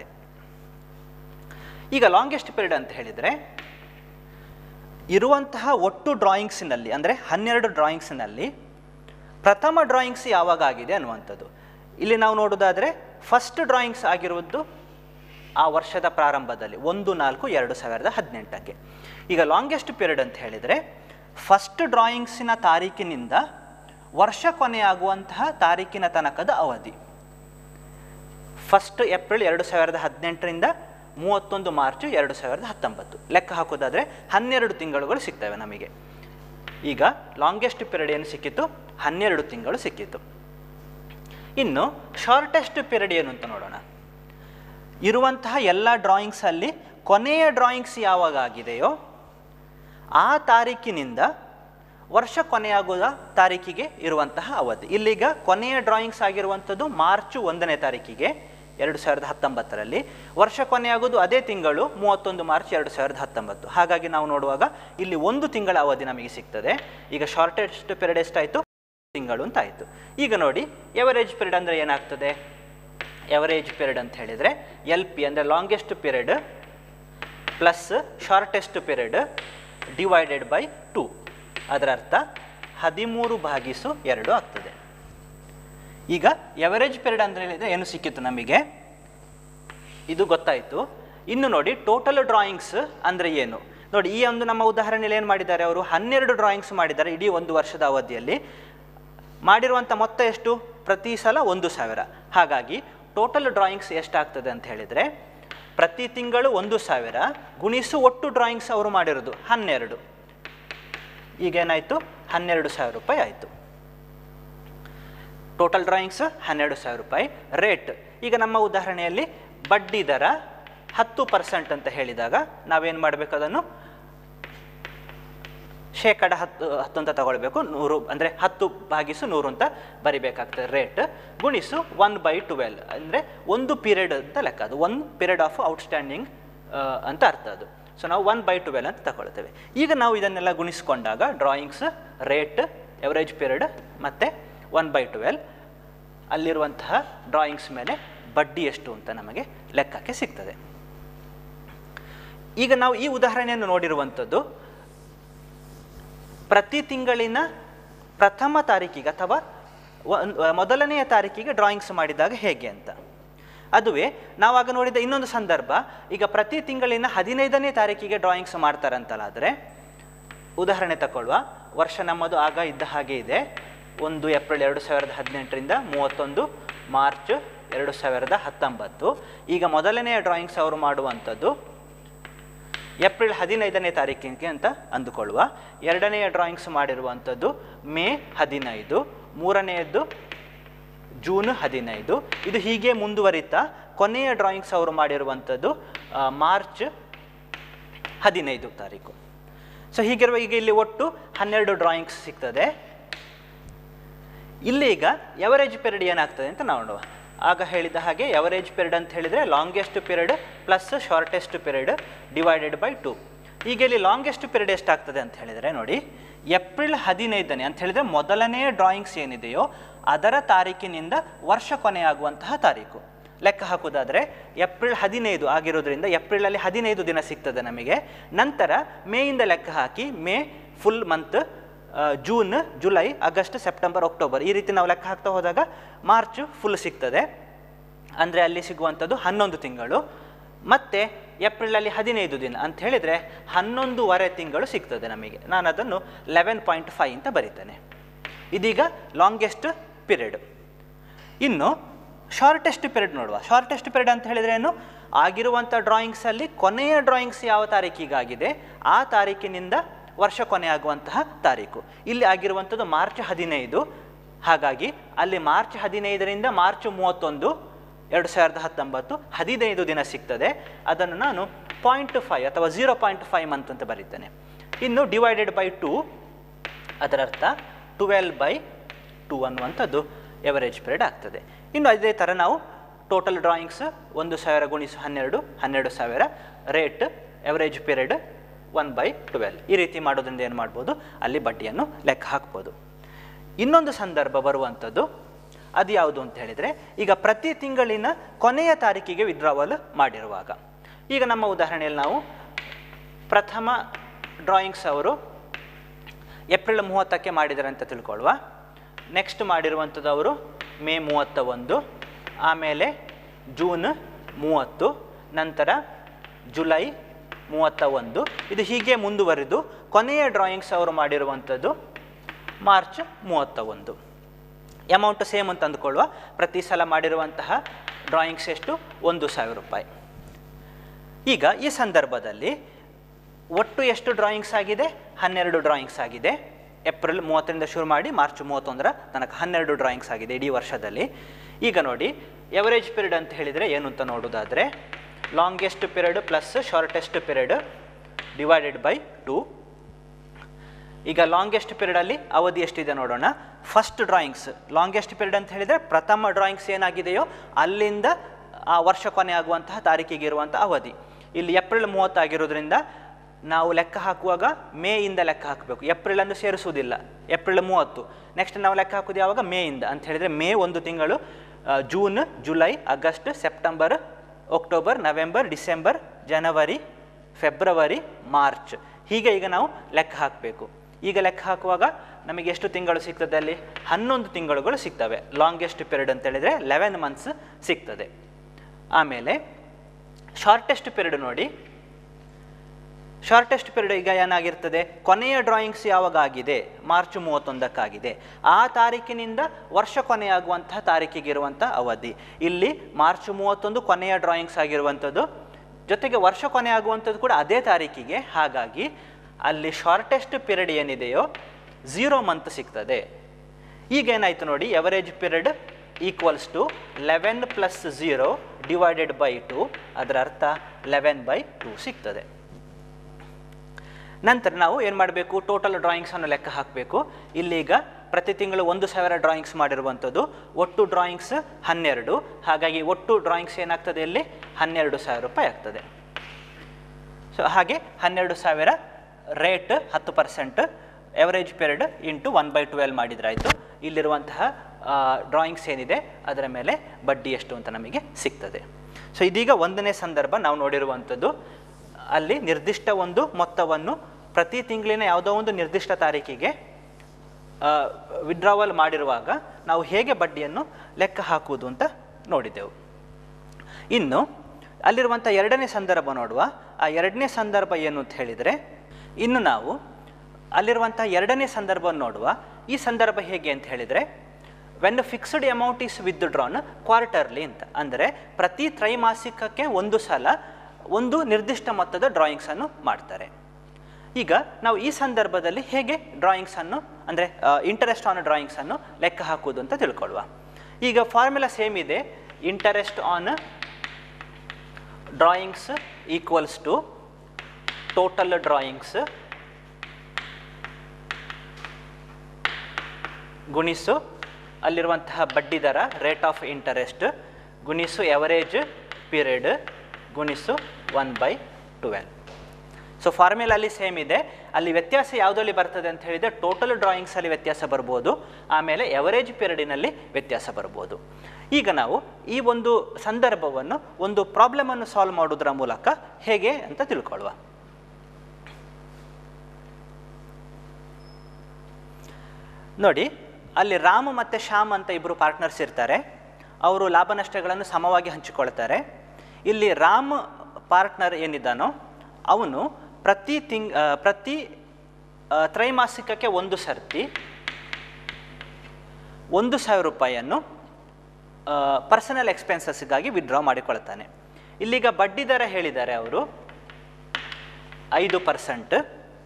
ಈಗ ಲಾಂಗೆಸ್ಟ್ ಪೀರಿಯಡ್ ಅಂತ ಹೇಳಿದರೆ ಇರುವಂತಹ ಒಟ್ಟು ಡ್ರಾಯಿಂಗ್ಸಿನಲ್ಲಿ ಅಂದರೆ ಹನ್ನೆರಡು ಡ್ರಾಯಿಂಗ್ಸ್ನಲ್ಲಿ ಪ್ರಥಮ ಡ್ರಾಯಿಂಗ್ಸ್ ಯಾವಾಗ ಆಗಿದೆ ಅನ್ನುವಂಥದ್ದು ಇಲ್ಲಿ ನಾವು ನೋಡೋದಾದರೆ ಫಸ್ಟ್ ಡ್ರಾಯಿಂಗ್ಸ್ ಆಗಿರುವುದು ಆ ವರ್ಷದ ಪ್ರಾರಂಭದಲ್ಲಿ ಒಂದು ನಾಲ್ಕು ಎರಡು ಸಾವಿರದ ಹದಿನೆಂಟಕ್ಕೆ ಈಗ ಲಾಂಗೆಸ್ಟ್ ಪೀರಿಯಡ್ ಅಂತ ಹೇಳಿದರೆ ಫಸ್ಟ್ ಡ್ರಾಯಿಂಗ್ಸಿನ ತಾರೀಕಿನಿಂದ ವರ್ಷ ಕೊನೆಯಾಗುವಂತಹ ತಾರೀಕಿನ ತನಕದ ಅವಧಿ ಫಸ್ಟ್ ಏಪ್ರಿಲ್ ಎರಡು ಸಾವಿರದ ಹದಿನೆಂಟರಿಂದ ಮೂವತ್ತೊಂದು ಮಾರ್ಚ್ ಎರಡು ಸಾವಿರದ ಹತ್ತೊಂಬತ್ತು ಲೆಕ್ಕ ಹಾಕೋದಾದರೆ ಹನ್ನೆರಡು ತಿಂಗಳುಗಳು ಸಿಗ್ತವೆ ನಮಗೆ ಈಗ ಲಾಂಗೆಸ್ಟ್ ಪೀರಿಯಡ್ ಏನು ಸಿಕ್ಕಿತ್ತು ಹನ್ನೆರಡು ತಿಂಗಳು ಸಿಕ್ಕಿತ್ತು ಇನ್ನು ಶಾರ್ಟೆಸ್ಟ್ ಪೀರಿಯಡ್ ಏನು ಅಂತ ನೋಡೋಣ ಇರುವಂತಹ ಎಲ್ಲ ಡ್ರಾಯಿಂಗ್ಸಲ್ಲಿ ಕೊನೆಯ ಡ್ರಾಯಿಂಗ್ಸ್ ಯಾವಾಗ ಆಗಿದೆಯೋ ಆ ತಾರೀಕಿನಿಂದ ವರ್ಷ ಕೊನೆಯಾಗುವ ತಾರೀಕಿಗೆ ಇರುವಂತಹ ಅವಧಿ ಇಲ್ಲೀಗ ಕೊನೆಯ ಡ್ರಾಯಿಂಗ್ಸ್ ಆಗಿರುವಂಥದ್ದು ಮಾರ್ಚ್ ಒಂದನೇ ತಾರೀಕಿಗೆ ಎರಡು ಸಾವಿರದ ಹತ್ತೊಂಬತ್ತರಲ್ಲಿ ವರ್ಷ ಕೊನೆಯಾಗೋದು ಅದೇ ತಿಂಗಳು ಮೂವತ್ತೊಂದು ಮಾರ್ಚ್ ಎರಡು ಸಾವಿರದ ಹತ್ತೊಂಬತ್ತು ಹಾಗಾಗಿ ನಾವು ನೋಡುವಾಗ ಇಲ್ಲಿ ಒಂದು ತಿಂಗಳ ಅವಧಿ ನಮಗೆ ಸಿಗ್ತದೆ ಈಗ ಶಾರ್ಟೆಸ್ಟ್ ಪೀರಿಯಡ್ ಎಷ್ಟಾಯಿತು ತಿಂಗಳು ಅಂತ ಆಯಿತು ಈಗ ನೋಡಿ ಎವರೇಜ್ ಪೀರಿಯಡ್ ಅಂದರೆ ಏನಾಗ್ತದೆ ಎವರೇಜ್ ಪೀರಿಯಡ್ ಅಂತ ಹೇಳಿದರೆ ಎಲ್ ಪಿ ಅಂದರೆ longest period plus shortest period divided by two ಅದರ ಅರ್ಥ ಹದಿಮೂರು ಭಾಗಿಸು ಎರಡು ಆಗ್ತದೆ ಈಗ ಎವರೇಜ್ ಪೀರಿಯಡ್ ಅಂದರೆ ಹೇಳಿದರೆ ಏನು ಸಿಕ್ಕಿತ್ತು ನಮಗೆ ಇದು ಗೊತ್ತಾಯಿತು ಇನ್ನು ನೋಡಿ ಟೋಟಲ್ ಡ್ರಾಯಿಂಗ್ಸ್ ಅಂದರೆ ಏನು ನೋಡಿ ಈ ಒಂದು ನಮ್ಮ ಉದಾಹರಣೆಯಲ್ಲಿ ಏನು ಮಾಡಿದ್ದಾರೆ ಅವರು ಹನ್ನೆರಡು ಡ್ರಾಯಿಂಗ್ಸ್ ಮಾಡಿದ್ದಾರೆ ಇಡೀ ಒಂದು ವರ್ಷದ ಅವಧಿಯಲ್ಲಿ ಮಾಡಿರುವಂಥ ಮೊತ್ತ ಎಷ್ಟು ಪ್ರತಿ ಸಲ ಒಂದು ಸಾವಿರ ಹಾಗಾಗಿ ಟೋಟಲ್ ಡ್ರಾಯಿಂಗ್ಸ್ ಎಷ್ಟಾಗ್ತದೆ ಅಂತ ಹೇಳಿದರೆ ಪ್ರತಿ ತಿಂಗಳು ಒಂದು ಸಾವಿರ ಗುಣಿಸು ಒಟ್ಟು ಡ್ರಾಯಿಂಗ್ಸ್ ಅವರು ಮಾಡಿರೋದು ಹನ್ನೆರಡು ಈಗೇನಾಯಿತು ಹನ್ನೆರಡು ಸಾವಿರ ರೂಪಾಯಿ ಆಯಿತು ಟೋಟಲ್ ಡ್ರಾಯಿಂಗ್ಸ್ ಹನ್ನೆರಡು ಸಾವಿರ ರೂಪಾಯಿ ರೇಟ್ ಈಗ ನಮ್ಮ ಉದಾಹರಣೆಯಲ್ಲಿ ಬಡ್ಡಿ ದರ ಹತ್ತು ಪರ್ಸೆಂಟ್ ಅಂತ ಹೇಳಿದಾಗ ನಾವೇನು ಮಾಡಬೇಕು ಅದನ್ನು ಶೇಕಡ ಹತ್ತು ಹತ್ತು ಅಂತ ತಗೊಳ್ಬೇಕು ನೂರು ಅಂದರೆ ಹತ್ತು ಭಾಗಿಸು ನೂರು ಅಂತ ಬರಿಬೇಕಾಗ್ತದೆ ರೇಟ್ ಗುಣಿಸು ಒನ್ ಬೈ ಟ್ವೆಲ್ ಅಂದರೆ ಒಂದು ಪೀರಿಯಡ್ ಅಂತ ಲೆಕ್ಕ ಅದು ಒನ್ ಪೀರಿಯಡ್ ಆಫ್ ಔಟ್ಸ್ಟ್ಯಾಂಡಿಂಗ್ ಅಂತ ಅರ್ಥ ಅದು ಸೊ ನಾವು ಒನ್ ಬೈ ಟ್ವೆಲ್ ಅಂತ ತಗೊಳ್ತೇವೆ ಈಗ ನಾವು ಇದನ್ನೆಲ್ಲ ಗುಣಿಸ್ಕೊಂಡಾಗ ಡ್ರಾಯಿಂಗ್ಸ್ ರೇಟ್ ಎವರೇಜ್ ಪೀರಿಯಡ್ ಮತ್ತು ಒನ್ ಬೈ ಟ್ವೆಲ್ ಅಲ್ಲಿರುವಂತಹ ಡ್ರಾಯಿಂಗ್ಸ್ ಮೇಲೆ ಬಡ್ಡಿ ಎಷ್ಟು ಅಂತ ನಮಗೆ ಲೆಕ್ಕಕ್ಕೆ ಸಿಗ್ತದೆ ಈಗ ನಾವು ಈ ಉದಾಹರಣೆಯನ್ನು ನೋಡಿರುವಂಥದ್ದು ಪ್ರತಿ ತಿಂಗಳಿನ ಪ್ರಥಮ ತಾರೀಕಿಗೆ ಅಥವಾ ಒಂದ್- ಮೊದಲನೆಯ ತಾರೀಕಿಗೆ ಡ್ರಾಯಿಂಗ್ಸ್ ಮಾಡಿದಾಗ ಹೇಗೆ ಅಂತ ಅದುವೇ ನಾವಾಗ ನೋಡಿದ ಇನ್ನೊಂದು ಸಂದರ್ಭ ಈಗ ಪ್ರತಿ ತಿಂಗಳಿನ ಹದಿನೈದನೇ ತಾರೀಕಿಗೆ ಡ್ರಾಯಿಂಗ್ಸ್ ಮಾಡ್ತಾರಂತಲಾದರೆ ಉದಾಹರಣೆ ತಗೊಳ್ಳುವ ವರ್ಷ ನಮ್ಮದು ಆಗ ಇದ್ದ ಹಾಗೆ ಇದೆ ಒಂದು ಏಪ್ರಿಲ್ ಎರಡು ಸಾವಿರದ ಹದಿನೆಂಟರಿಂದ ಮೂವತ್ತೊಂದು ಮಾರ್ಚ್ ಎರಡು ಸಾವಿರದ ಹತ್ತೊಂಬತ್ತು ಈಗ ಮೊದಲನೆಯ ಡ್ರಾಯಿಂಗ್ಸ್ ಅವರು ಮಾಡುವಂಥದ್ದು ಏಪ್ರಿಲ್ ಹದಿನೈದನೇ ತಾರೀಕಿಗೆ ಅಂತ ಅಂದುಕೊಳ್ಳುವ ಎರಡನೆಯ ಡ್ರಾಯಿಂಗ್ಸ್ ಮಾಡಿರುವಂಥದ್ದು ಮೇ ಹದಿನೈದು ಮೂರನೆಯದ್ದು ಜೂನ್ ಹದಿನೈದು ಇದು ಹೀಗೆ ಮುಂದುವರಿತಾ ಕೊನೆಯ ಡ್ರಾಯಿಂಗ್ಸ್ ಅವರು ಮಾಡಿರುವಂಥದ್ದು ಆ, ಮಾರ್ಚ್ ಹದಿನೈದು ತಾರೀಕು ಸೊ ಹೀಗಿರುವ ಈಗ ಇಲ್ಲಿ ಒಟ್ಟು ಹನ್ನೆರಡು ಡ್ರಾಯಿಂಗ್ಸ್ ಸಿಗ್ತದೆ ಇಲ್ಲಿ ಈಗ ಎವರೇಜ್ ಪೀರಿಯಡ್ ಏನಾಗ್ತದೆ ಅಂತ ನೋಡುವ ಆಗ ಹೇಳಿದ ಹಾಗೆ ಎವರೇಜ್ ಪೀರಿಯಡ್ ಅಂತ ಹೇಳಿದರೆ longest period plus shortest period divided by two ಈಗ ಇಲ್ಲಿ ಲಾಂಗೆಸ್ಟ್ ಪೀರಿಯಡ್ ಎಷ್ಟಾಗ್ತದೆ ಅಂತ ಹೇಳಿದರೆ ನೋಡಿ ಏಪ್ರಿಲ್ ಹದಿನೈದನೇ ಅಂತ ಹೇಳಿದರೆ ಮೊದಲನೇ ಡ್ರಾಯಿಂಗ್ಸ್ ಏನಿದೆಯೋ ಅದರ ತಾರೀಕಿನಿಂದ ವರ್ಷ ಕೊನೆಯಾಗುವಂತಹ ತಾರೀಕು ಲೆಕ್ಕ ಹಾಕೋದಾದರೆ ಏಪ್ರಿಲ್ ಹದಿನೈದು ಆಗಿರೋದ್ರಿಂದ ಏಪ್ರಿಲಲ್ಲಿ ಹದಿನೈದು ದಿನ ಸಿಗ್ತದೆ ನಮಗೆ ನಂತರ ಮೇಯಿಂದ ಲೆಕ್ಕ ಹಾಕಿ May full month June July August September October ಈ ರೀತಿ ನಾವು ಲೆಕ್ಕ ಹಾಕ್ತಾ ಹೋದಾಗ ಮಾರ್ಚ್ ಫುಲ್ ಸಿಗ್ತದೆ ಅಂದರೆ ಅಲ್ಲಿ ಸಿಗುವಂಥದ್ದು ಹನ್ನೊಂದು ತಿಂಗಳು ಮತ್ತು ಏಪ್ರಿಲಲ್ಲಿ ಹದಿನೈದು ದಿನ ಅಂತ ಹೇಳಿದರೆ ಹನ್ನೊಂದೂವರೆ ತಿಂಗಳು ಸಿಗ್ತದೆ ನಮಗೆ ನಾನು ಅದನ್ನು ಲೆವೆನ್ ಪಾಯಿಂಟ್ ಫೈವ್ ಅಂತ ಬರೀತೇನೆ ಇದೀಗ ಲಾಂಗೆಸ್ಟ್ ಪೀರಿಯಡ್ ಇನ್ನು ಶಾರ್ಟೆಸ್ಟ್ ಪೀರಿಯಡ್ ನೋಡುವ ಶಾರ್ಟೆಸ್ಟ್ ಪೀರಿಯಡ್ ಅಂತ ಹೇಳಿದ್ರೆ ಏನು ಆಗಿರುವಂಥ ಡ್ರಾಯಿಂಗ್ಸಲ್ಲಿ ಕೊನೆಯ ಡ್ರಾಯಿಂಗ್ಸ್ ಯಾವ ತಾರೀಕಿಗಾಗಿದೆ ಆ ತಾರೀಕಿನಿಂದ ವರ್ಷ ಕೊನೆ ಆಗುವಂತಹ ತಾರೀಕು ಇಲ್ಲಿ ಆಗಿರುವಂಥದ್ದು ಮಾರ್ಚ್ ಹದಿನೈದು ಹಾಗಾಗಿ ಅಲ್ಲಿ ಮಾರ್ಚ್ ಹದಿನೈದರಿಂದ ಮಾರ್ಚ್ ಮೂವತ್ತೊಂದು ಎರಡು ಸಾವಿರದ ಹತ್ತೊಂಬತ್ತು ಹದಿನೈದು ದಿನ ಸಿಗ್ತದೆ ಅದನ್ನು ನಾನು ಪಾಯಿಂಟ್ ಫೈವ್ ಅಥವಾ ಝೀರೋ ಪಾಯಿಂಟ್ ಫೈವ್ ಮಂತ್ ಅಂತ ಬರೀತೇನೆ ಇನ್ನು ಡಿವೈಡೆಡ್ ಬೈ ಟು ಅದರ ಅರ್ಥ ಟ್ವೆಲ್ ಬೈ ಟು ಅನ್ನುವಂಥದ್ದು ಎವರೇಜ್ ಪೀರಿಯಡ್ ಆಗ್ತದೆ ಇನ್ನು ಅದೇ ಥರ ನಾವು ಟೋಟಲ್ ಡ್ರಾಯಿಂಗ್ಸ್ ಒಂದು ಸಾವಿರ ಗುಣಿಸು ಹನ್ನೆರಡು ಹನ್ನೆರಡು ಸಾವಿರ rate average period one by twelve ಈ ರೀತಿ ಮಾಡೋದ್ರಿಂದ ಏನು ಮಾಡ್ಬೋದು ಅಲ್ಲಿ ಬಡ್ಡಿಯನ್ನು ಲೆಕ್ಕ ಹಾಕ್ಬೋದು ಇನ್ನೊಂದು ಸಂದರ್ಭ ಬರುವಂಥದ್ದು ಅದು ಯಾವುದು ಅಂತ ಹೇಳಿದರೆ ಈಗ ಪ್ರತಿ ತಿಂಗಳಿನ ಕೊನೆಯ ತಾರೀಕಿಗೆ ವಿಡ್ರಾವಲ್ ಮಾಡಿರುವಾಗ ಈಗ ನಮ್ಮ ಉದಾಹರಣೆಯಲ್ಲಿ ನಾವು ಪ್ರಥಮ ಡ್ರಾಯಿಂಗ್ಸ್ ಅವರು ಏಪ್ರಿಲ್ ಮೂವತ್ತಕ್ಕೆ ಮಾಡಿದ್ದಾರೆ ಅಂತ ತಿಳ್ಕೊಳ್ಳುವ ನೆಕ್ಸ್ಟ್ ಮಾಡಿರುವಂಥದ್ದು ಅವರು ಮೇ ಮೂವತ್ತ ಒಂದು ಆಮೇಲೆ ಜೂನ್ ಮೂವತ್ತು ನಂತರ ಜುಲೈ ಮೂವತ್ತ ಒಂದು ಇದು ಹೀಗೆ ಮುಂದುವರಿದು ಕೊನೆಯ ಡ್ರಾಯಿಂಗ್ಸ್ ಅವರು ಮಾಡಿರುವಂಥದ್ದು ಮಾರ್ಚ್ ಮೂವತ್ತ ಒಂದು ಅಮೌಂಟ್ ಸೇಮ್ ಅಂತ ಅಂದ್ಕೊಳ್ಳುವ ಪ್ರತಿ ಸಲ ಮಾಡಿರುವಂತಹ ಡ್ರಾಯಿಂಗ್ಸ್ ಎಷ್ಟು ಒಂದು ಸಾವಿರ ರೂಪಾಯಿ ಈಗ ಈ ಸಂದರ್ಭದಲ್ಲಿ ಒಟ್ಟು ಎಷ್ಟು ಡ್ರಾಯಿಂಗ್ಸ್ ಆಗಿದೆ ಹನ್ನೆರಡು ಡ್ರಾಯಿಂಗ್ಸ್ ಆಗಿದೆ ಏಪ್ರಿಲ್ ಮೂವತ್ತರಿಂದ ಶುರು ಮಾಡಿ ಮಾರ್ಚ್ ಮೂವತ್ತೊಂದರ ತನಕ ಹನ್ನೆರಡು ಡ್ರಾಯಿಂಗ್ಸ್ ಆಗಿದೆ ಇಡೀ ವರ್ಷದಲ್ಲಿ ಈಗ ನೋಡಿ ಎವರೇಜ್ ಪೀರಿಯಡ್ ಅಂತ ಹೇಳಿದರೆ ಏನು ಅಂತ ನೋಡೋದಾದರೆ longest period plus shortest period divided by two ಈಗ ಲಾಂಗೆಸ್ಟ್ ಪೀರಿಯಡಲ್ಲಿ ಅವಧಿ ಎಷ್ಟಿದೆ ನೋಡೋಣ ಫಸ್ಟ್ ಡ್ರಾಯಿಂಗ್ಸ್ ಲಾಂಗೆಸ್ಟ್ ಪೀರಿಯಡ್ ಅಂತ ಹೇಳಿದರೆ ಪ್ರಥಮ ಡ್ರಾಯಿಂಗ್ಸ್ ಏನಾಗಿದೆಯೋ ಅಲ್ಲಿಂದ ಆ ವರ್ಷ ಕೊನೆ ಆಗುವಂತಹ ತಾರೀಕಿಗೆ ಇರುವಂಥ ಅವಧಿ ಇಲ್ಲಿ ಏಪ್ರಿಲ್ ಮೂವತ್ತಾಗಿರೋದ್ರಿಂದ ನಾವು ಲೆಕ್ಕ ಹಾಕುವಾಗ ಮೇಯಿಂದ ಲೆಕ್ಕ ಹಾಕಬೇಕು ಏಪ್ರಿಲ್ ಅನ್ನು ಸೇರಿಸುವುದಿಲ್ಲ ಏಪ್ರಿಲ್ ಮೂವತ್ತು ನೆಕ್ಸ್ಟ್ ನಾವು ಲೆಕ್ಕ ಹಾಕೋದು ಯಾವಾಗ ಮೇಯಿಂದ ಅಂತ ಹೇಳಿದರೆ ಮೇ ಒಂದು ತಿಂಗಳು ಆ, June July August September October November December January February March ಹೀಗೆ ಈಗ ನಾವು ಲೆಕ್ಕ ಹಾಕಬೇಕು ಈಗ ಲೆಕ್ಕ ಹಾಕುವಾಗ ನಮಗೆ ಎಷ್ಟು ತಿಂಗಳು ಸಿಗ್ತದೆ ಅಲ್ಲಿ ಹನ್ನೊಂದು ತಿಂಗಳುಗಳು ಸಿಗ್ತವೆ ಲಾಂಗೆಸ್ಟ್ ಪೀರಿಯಡ್ ಅಂತ ಹೇಳಿದರೆ ಲೆವೆನ್ ಮಂತ್ಸ್ ಸಿಗ್ತದೆ ಆಮೇಲೆ ಶಾರ್ಟೆಸ್ಟ್ ಪೀರಿಯಡ್ ನೋಡಿ ಶಾರ್ಟೆಸ್ಟ್ ಪೀರಿಯಡ್ ಈಗ ಏನಾಗಿರ್ತದೆ ಕೊನೆಯ ಡ್ರಾಯಿಂಗ್ಸ್ ಯಾವಾಗ ಆಗಿದೆ ಮಾರ್ಚ್ ಮೂವತ್ತೊಂದಕ್ಕಾಗಿದೆ ಆ ತಾರೀಕಿನಿಂದ ವರ್ಷ ಕೊನೆಯಾಗುವಂತಹ ತಾರೀಕಿಗೆ ಇರುವಂಥ ಅವಧಿ ಇಲ್ಲಿ ಮಾರ್ಚ್ ಮೂವತ್ತೊಂದು ಕೊನೆಯ ಡ್ರಾಯಿಂಗ್ಸ್ ಆಗಿರುವಂಥದ್ದು ಜೊತೆಗೆ ವರ್ಷ ಕೊನೆ ಆಗುವಂಥದ್ದು ಕೂಡ ಅದೇ ತಾರೀಕಿಗೆ ಹಾಗಾಗಿ ಅಲ್ಲಿ ಶಾರ್ಟೆಸ್ಟ್ ಪೀರಿಯಡ್ ಏನಿದೆಯೋ ಝೀರೋ ಮಂತ್ ಸಿಗ್ತದೆ ಈಗ ಏನಾಯಿತು ನೋಡಿ average period equals to eleven plus zero divided by two ಅದರ ಅರ್ಥ ಲೆವೆನ್ ಬೈ ಟು ಸಿಗ್ತದೆ ನಂತರ ನಾವು ಏನು ಮಾಡಬೇಕು ಟೋಟಲ್ ಡ್ರಾಯಿಂಗ್ಸನ್ನು ಲೆಕ್ಕ ಹಾಕಬೇಕು ಇಲ್ಲೀಗ ಪ್ರತಿ ತಿಂಗಳು ಒಂದು ಸಾವಿರ ಡ್ರಾಯಿಂಗ್ಸ್ ಮಾಡಿರುವಂಥದ್ದು ಒಟ್ಟು ಡ್ರಾಯಿಂಗ್ಸ್ ಹನ್ನೆರಡು ಹಾಗಾಗಿ ಒಟ್ಟು ಡ್ರಾಯಿಂಗ್ಸ್ ಏನಾಗ್ತದೆ ಇಲ್ಲಿ ಹನ್ನೆರಡು ಸಾವಿರ ರೂಪಾಯಿ ಆಗ್ತದೆ ಸೊ ಹಾಗೆ ಹನ್ನೆರಡು ಸಾವಿರ ರೇಟ್ ಹತ್ತು percent average period into one by twelve ಮಾಡಿದ್ರಾಯಿತು ಇಲ್ಲಿರುವಂತಹ ಡ್ರಾಯಿಂಗ್ಸ್ ಏನಿದೆ ಅದರ ಮೇಲೆ ಬಡ್ಡಿ ಎಷ್ಟು ಅಂತ ನಮಗೆ ಸಿಗ್ತದೆ ಸೊ ಇದೀಗ ಒಂದನೇ ಸಂದರ್ಭ ನಾವು ನೋಡಿರುವಂಥದ್ದು ಅಲ್ಲಿ ನಿರ್ದಿಷ್ಟ ಒಂದು ಮೊತ್ತವನ್ನು ಪ್ರತಿ ತಿಂಗಳಿನ ಯಾವುದೋ ಒಂದು ನಿರ್ದಿಷ್ಟ ತಾರೀಕಿಗೆ ವಿಡ್ರಾವಲ್ ಮಾಡಿರುವಾಗ ನಾವು ಹೇಗೆ ಬಡ್ಡಿಯನ್ನು ಲೆಕ್ಕ ಹಾಕುವುದು ಅಂತ ನೋಡಿದೆವು ಇನ್ನು ಅಲ್ಲಿರುವಂಥ ಎರಡನೇ ಸಂದರ್ಭ ನೋಡುವ ಆ ಎರಡನೇ ಸಂದರ್ಭ ಏನು ಅಂತ ಹೇಳಿದರೆ ಇನ್ನು ನಾವು ಅಲ್ಲಿರುವಂಥ ಎರಡನೇ ಸಂದರ್ಭವನ್ನು ನೋಡುವ ಈ ಸಂದರ್ಭ ಹೇಗೆ ಅಂತ ಹೇಳಿದರೆ when fixed amount is withdrawn quarterly ಅಂತ ಅಂದರೆ ಪ್ರತಿ ತ್ರೈಮಾಸಿಕಕ್ಕೆ ಒಂದು ಸಲ ಒಂದು ನಿರ್ದಿಷ್ಟ ಮೊತ್ತದ ಡ್ರಾಯಿಂಗ್ಸನ್ನು ಮಾಡ್ತಾರೆ ಈಗ ನಾವು ಈ ಸಂದರ್ಭದಲ್ಲಿ ಹೇಗೆ ಡ್ರಾಯಿಂಗ್ಸನ್ನು ಅಂದರೆ ಇಂಟರೆಸ್ಟ್ ಆನ್ ಡ್ರಾಯಿಂಗ್ಸನ್ನು ಲೆಕ್ಕ ಹಾಕುವುದು ಅಂತ ತಿಳ್ಕೊಳ್ಳುವ ಈಗ ಫಾರ್ಮುಲಾ ಸೇಮ್ ಇದೆ interest on drawings equals to total drawings ಗುಣಿಸು ಅಲ್ಲಿರುವಂತಹ ಬಡ್ಡಿ ದರ ರೇಟ್ ಆಫ್ ಇಂಟರೆಸ್ಟ್ ಗುಣಿಸು ಎವರೇಜ್ ಪೀರಿಯಡ್ ಗುಣಿಸು one by twelve so formula ಅಲ್ಲಿ ಸೇಮ್ ಇದೆ ಅಲ್ಲಿ ವ್ಯತ್ಯಾಸ ಯಾವುದರಲ್ಲಿ ಬರ್ತದೆ ಅಂತ ಹೇಳಿದರೆ ಟೋಟಲ್ ಡ್ರಾಯಿಂಗ್ಸಲ್ಲಿ ವ್ಯತ್ಯಾಸ ಬರ್ಬೋದು ಆಮೇಲೆ ಎವರೇಜ್ ಪೀರಿಯಡಿನಲ್ಲಿ ವ್ಯತ್ಯಾಸ ಬರ್ಬೋದು ಈಗ ನಾವು ಈ ಒಂದು ಸಂದರ್ಭವನ್ನು ಒಂದು ಪ್ರಾಬ್ಲಮನ್ನು ಸಾಲ್ವ್ ಮಾಡೋದ್ರ ಮೂಲಕ ಹೇಗೆ ಅಂತ ತಿಳ್ಕೊಳ್ಳುವ ನೋಡಿ ಅಲ್ಲಿ ರಾಮ್ ಮತ್ತು ಶ್ಯಾಮ್ ಅಂತ ಇಬ್ಬರು ಪಾರ್ಟ್ನರ್ಸ್ ಇರ್ತಾರೆ ಅವರು ಲಾಭ ನಷ್ಟಗಳನ್ನು ಸಮವಾಗಿ ಹಂಚಿಕೊಳ್ತಾರೆ ಇಲ್ಲಿ ರಾಮ್ ಪಾರ್ಟ್ನರ್ ಏನಿದ್ದಾನೋ ಅವನು ಪ್ರತಿ ತಿಂಗ್ ಆ, ಪ್ರತಿ ಆ, ತ್ರೈಮಾಸಿಕಕ್ಕೆ ಒಂದು ಸರ್ತಿ ಒಂದು ಸಾವಿರ ರೂಪಾಯಿಯನ್ನು ಪರ್ಸನಲ್ ಎಕ್ಸ್ಪೆನ್ಸಸ್ಗಾಗಿ ವಿಡ್ರಾ ಮಾಡಿಕೊಳ್ತಾನೆ ಇಲ್ಲಿಗ ಬಡ್ಡಿ ದರ ಹೇಳಿದ್ದಾರೆ ಅವರು ಐದು ಪರ್ಸೆಂಟ್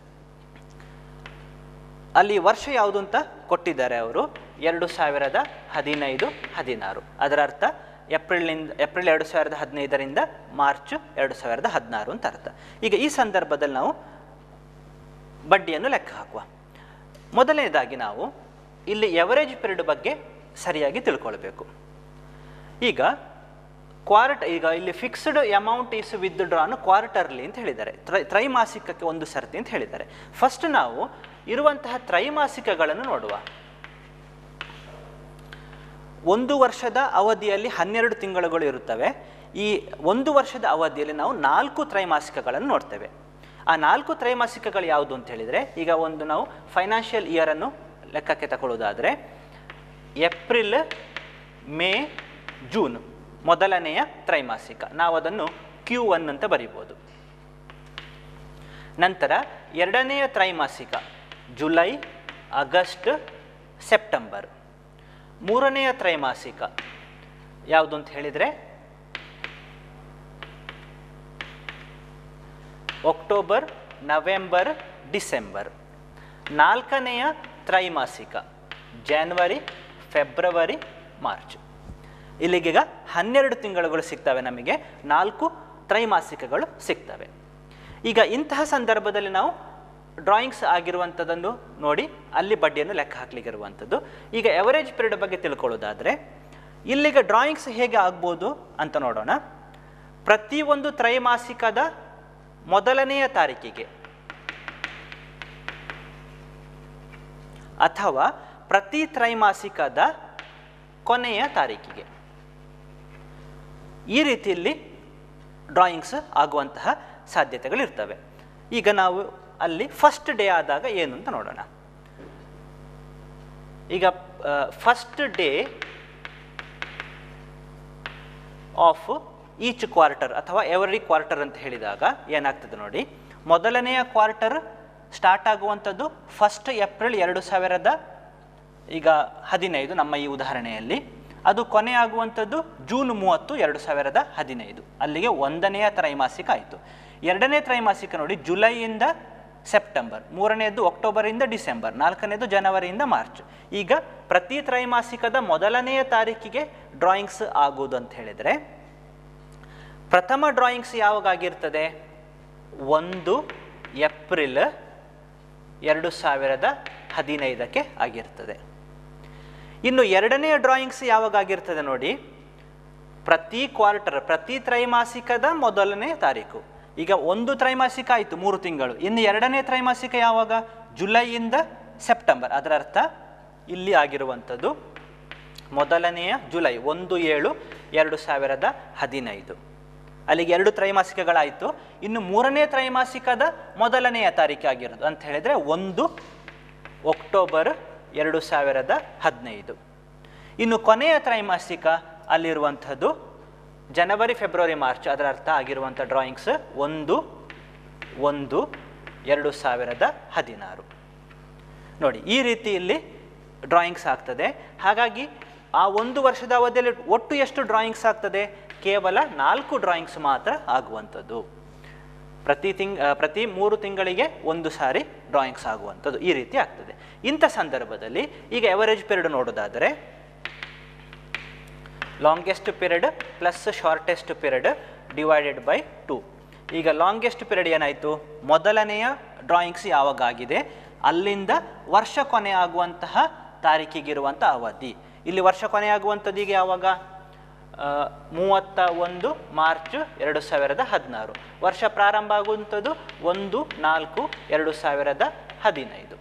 ಅಲ್ಲಿ ವರ್ಷ ಯಾವುದು ಅಂತ ಕೊಟ್ಟಿದ್ದಾರೆ ಅವರು ಎರಡು ಸಾವಿರದ ಹದಿನೈದು ಹದಿನಾರು ಅದರ ಅರ್ಥ ಏಪ್ರಿಲ್ನಿಂದ ಏಪ್ರಿಲ್ ಎರಡು ಸಾವಿರದ ಹದಿನೈದರಿಂದ ಮಾರ್ಚ್ ಎರಡು ಸಾವಿರದ ಹದಿನಾರು ಅಂತ ಅರ್ಥ ಈಗ ಈ ಸಂದರ್ಭದಲ್ಲಿ ನಾವು ಬಡ್ಡಿಯನ್ನು ಲೆಕ್ಕ ಹಾಕುವ ಮೊದಲನೇದಾಗಿ ನಾವು ಇಲ್ಲಿ ಎವರೇಜ್ ಪೀರಿಯಡ್ ಬಗ್ಗೆ ಸರಿಯಾಗಿ ತಿಳ್ಕೊಳ್ಬೇಕು ಈಗ ಕ್ವಾರ್ಟ್ ಈಗ ಇಲ್ಲಿ fixed amount is withdrawn quarterly ಅಂತ ಹೇಳಿದ್ದಾರೆ ತ್ರೈ ತ್ರೈಮಾಸಿಕಕ್ಕೆ ಒಂದು ಸರ್ತಿ ಅಂತ ಹೇಳಿದ್ದಾರೆ ಫಸ್ಟ್ ನಾವು ಇರುವಂತಹ ತ್ರೈಮಾಸಿಕಗಳನ್ನು ನೋಡುವ ಒಂದು ವರ್ಷದ ಅವಧಿಯಲ್ಲಿ ಹನ್ನೆರಡು ತಿಂಗಳುಗಳು ಇರುತ್ತವೆ ಈ ಒಂದು ವರ್ಷದ ಅವಧಿಯಲ್ಲಿ ನಾವು ನಾಲ್ಕು ತ್ರೈಮಾಸಿಕಗಳನ್ನು ನೋಡ್ತೇವೆ ಆ ನಾಲ್ಕು ತ್ರೈಮಾಸಿಕಗಳು ಯಾವುದು ಅಂತ ಹೇಳಿದರೆ ಈಗ ಒಂದು ನಾವು ಫೈನಾನ್ಷಿಯಲ್ ಇಯರನ್ನು ಲೆಕ್ಕಕ್ಕೆ ತಗೊಳ್ಳೋದಾದರೆ ಏಪ್ರಿಲ್ ಮೇ ಜೂನ್ ಮೊದಲನೆಯ ತ್ರೈಮಾಸಿಕ ನಾವು ಅದನ್ನು ಕ್ಯೂ ಒನ್ ಅಂತ ಬರಿಬೋದು ನಂತರ ಎರಡನೆಯ ತ್ರೈಮಾಸಿಕ ಜುಲೈ ಆಗಸ್ಟ್ ಸೆಪ್ಟೆಂಬರ್ ಮೂರನೆಯ ತ್ರೈಮಾಸಿಕ ಯಾವುದು ಅಂತ ಹೇಳಿದರೆ ಒಕ್ಟೋಬರ್ ನವೆಂಬರ್ ಡಿಸೆಂಬರ್ ನಾಲ್ಕನೆಯ ತ್ರೈಮಾಸಿಕ ಜಾನ್ವರಿ ಫೆಬ್ರವರಿ ಮಾರ್ಚ್ ಇಲ್ಲಿಗೀಗ ಹನ್ನೆರಡು ತಿಂಗಳುಗಳು ಸಿಗ್ತವೆ ನಮಗೆ ನಾಲ್ಕು ತ್ರೈಮಾಸಿಕಗಳು ಸಿಗ್ತವೆ ಈಗ ಇಂತಹ ಸಂದರ್ಭದಲ್ಲಿ ನಾವು ಡ್ರಾಯಿಂಗ್ಸ್ ಆಗಿರುವಂಥದ್ದನ್ನು ನೋಡಿ ಅಲ್ಲಿ ಬಡ್ಡಿಯನ್ನು ಲೆಕ್ಕ ಹಾಕ್ಲಿಕ್ಕಿರುವಂಥದ್ದು ಈಗ ಎವರೇಜ್ ಪೀರಿಯಡ್ ಬಗ್ಗೆ ತಿಳ್ಕೊಳ್ಳೋದಾದರೆ ಇಲ್ಲಿಗ ಡ್ರಾಯಿಂಗ್ಸ್ ಹೇಗೆ ಆಗ್ಬೋದು ಅಂತ ನೋಡೋಣ ಪ್ರತಿಯೊಂದು ತ್ರೈಮಾಸಿಕದ ಮೊದಲನೆಯ ತಾರೀಕಿಗೆ ಅಥವಾ ಪ್ರತಿ ತ್ರೈಮಾಸಿಕದ ಕೊನೆಯ ತಾರೀಕಿಗೆ ಈ ರೀತಿಯಲ್ಲಿ ಡ್ರಾಯಿಂಗ್ಸ್ ಆಗುವಂತಹ ಸಾಧ್ಯತೆಗಳಿರ್ತವೆ ಈಗ ನಾವು ಅಲ್ಲಿ ಫಸ್ಟ್ ಡೇ ಆದಾಗ ಏನು ಅಂತ ನೋಡೋಣ ಈಗ first day of each quarter ಅಥವಾ ಎವರಿ ಕ್ವಾರ್ಟರ್ ಅಂತ ಹೇಳಿದಾಗ ಏನಾಗ್ತದೆ ನೋಡಿ ಮೊದಲನೆಯ ಕ್ವಾರ್ಟರ್ ಸ್ಟಾರ್ಟ್ ಆಗುವಂಥದ್ದು ಫಸ್ಟ್ ಏಪ್ರಿಲ್ ಎರಡು ಸಾವಿರದ ಈಗ ಹದಿನೈದು ನಮ್ಮ ಈ ಉದಾಹರಣೆಯಲ್ಲಿ ಅದು ಕೊನೆ ಆಗುವಂಥದ್ದು ಜೂನ್ ಮೂವತ್ತು ಎರಡು ಸಾವಿರದ ಹದಿನೈದು ಅಲ್ಲಿಗೆ ಒಂದನೆಯ ತ್ರೈಮಾಸಿಕ ಆಯಿತು ಎರಡನೇ ತ್ರೈಮಾಸಿಕ ನೋಡಿ ಜುಲೈಯಿಂದ ಸೆಪ್ಟೆಂಬರ್ ಮೂರನೆಯದು ಅಕ್ಟೋಬರಿಂದ ಡಿಸೆಂಬರ್ ನಾಲ್ಕನೇದು ಜನವರಿಯಿಂದ ಮಾರ್ಚ್ ಈಗ ಪ್ರತಿ ತ್ರೈಮಾಸಿಕದ ಮೊದಲನೆಯ ತಾರೀಕಿಗೆ ಡ್ರಾಯಿಂಗ್ಸ್ ಆಗುವುದು ಅಂತ ಹೇಳಿದರೆ ಪ್ರಥಮ ಡ್ರಾಯಿಂಗ್ಸ್ ಯಾವಾಗ ಆಗಿರ್ತದೆ ಒಂದು ಏಪ್ರಿಲ್ ಎರಡು ಸಾವಿರದ ಹದಿನೈದಕ್ಕೆ ಆಗಿರ್ತದೆ ಇನ್ನು ಎರಡನೆಯ ಡ್ರಾಯಿಂಗ್ಸ್ ಯಾವಾಗ ಆಗಿರ್ತದೆ ನೋಡಿ ಪ್ರತಿ ಕ್ವಾರ್ಟರ್ ಪ್ರತಿ ತ್ರೈಮಾಸಿಕದ ಮೊದಲನೇ ತಾರೀಕು ಈಗ ಒಂದು ತ್ರೈಮಾಸಿಕ ಆಯಿತು ಮೂರು ತಿಂಗಳು ಇನ್ನು ಎರಡನೇ ತ್ರೈಮಾಸಿಕ ಯಾವಾಗ ಜುಲೈಯಿಂದ ಸೆಪ್ಟೆಂಬರ್ ಅದರ ಅರ್ಥ ಇಲ್ಲಿ ಆಗಿರುವಂಥದ್ದು ಮೊದಲನೆಯ ಜುಲೈ ಒಂದು ಏಳು ಎರಡು ಸಾವಿರದ ಹದಿನೈದು ಅಲ್ಲಿಗೆ ಎರಡು ತ್ರೈಮಾಸಿಕಗಳಾಯಿತು ಇನ್ನು ಮೂರನೇ ತ್ರೈಮಾಸಿಕದ ಮೊದಲನೆಯ ತಾರೀಕು ಆಗಿರೋದು ಅಂತ ಹೇಳಿದರೆ ಒಂದು ಒಕ್ಟೋಬರ್ ಎರಡು ಸಾವಿರದ ಹದಿನೈದು ಇನ್ನು ಕೊನೆಯ ತ್ರೈಮಾಸಿಕ ಅಲ್ಲಿರುವಂಥದ್ದು ಜನವರಿ ಫೆಬ್ರವರಿ ಮಾರ್ಚ್ ಅದರ ಅರ್ಥ ಆಗಿರುವಂಥ ಡ್ರಾಯಿಂಗ್ಸ್ ಒಂದು ಒಂದು ಎರಡು ಸಾವಿರದ ಹದಿನಾರು ನೋಡಿ ಈ ರೀತಿಯಲ್ಲಿ ಡ್ರಾಯಿಂಗ್ಸ್ ಆಗ್ತದೆ ಹಾಗಾಗಿ ಆ ಒಂದು ವರ್ಷದ ಅವಧಿಯಲ್ಲಿ ಒಟ್ಟು ಎಷ್ಟು ಡ್ರಾಯಿಂಗ್ಸ್ ಆಗ್ತದೆ ಕೇವಲ ನಾಲ್ಕು ಡ್ರಾಯಿಂಗ್ಸ್ ಮಾತ್ರ ಆಗುವಂಥದ್ದು ಪ್ರತಿ ತಿಂಗ್ ಆ, ಪ್ರತಿ ಮೂರು ತಿಂಗಳಿಗೆ ಒಂದು ಸಾರಿ ಡ್ರಾಯಿಂಗ್ಸ್ ಆಗುವಂಥದ್ದು ಈ ರೀತಿ ಆಗ್ತದೆ ಇಂಥ ಸಂದರ್ಭದಲ್ಲಿ ಈಗ ಎವರೇಜ್ ಪೀರಿಯಡ್ ನೋಡೋದಾದರೆ longest period plus shortest period divided by two ಈಗ ಲಾಂಗೆಸ್ಟ್ ಪೀರಿಯಡ್ ಏನಾಯಿತು ಮೊದಲನೆಯ ಡ್ರಾಯಿಂಗ್ಸ್ ಯಾವಾಗ ಆಗಿದೆ ಅಲ್ಲಿಂದ ವರ್ಷ ಕೊನೆ ಆಗುವಂತಹ ತಾರೀಕಿಗಿರುವಂಥ ಅವಧಿ ಇಲ್ಲಿ ವರ್ಷ ಕೊನೆಯಾಗುವಂಥದ್ದು ಈಗ ಯಾವಾಗ ಆ, ಮೂವತ್ತ ಒಂದು ಮಾರ್ಚ್ ಎರಡು ಸಾವಿರದ ಹದಿನಾರು ವರ್ಷ ಪ್ರಾರಂಭ ಆಗುವಂಥದ್ದು ಒಂದು ನಾಲ್ಕು ಎರಡು ಸಾವಿರದ ಹದಿನೈದು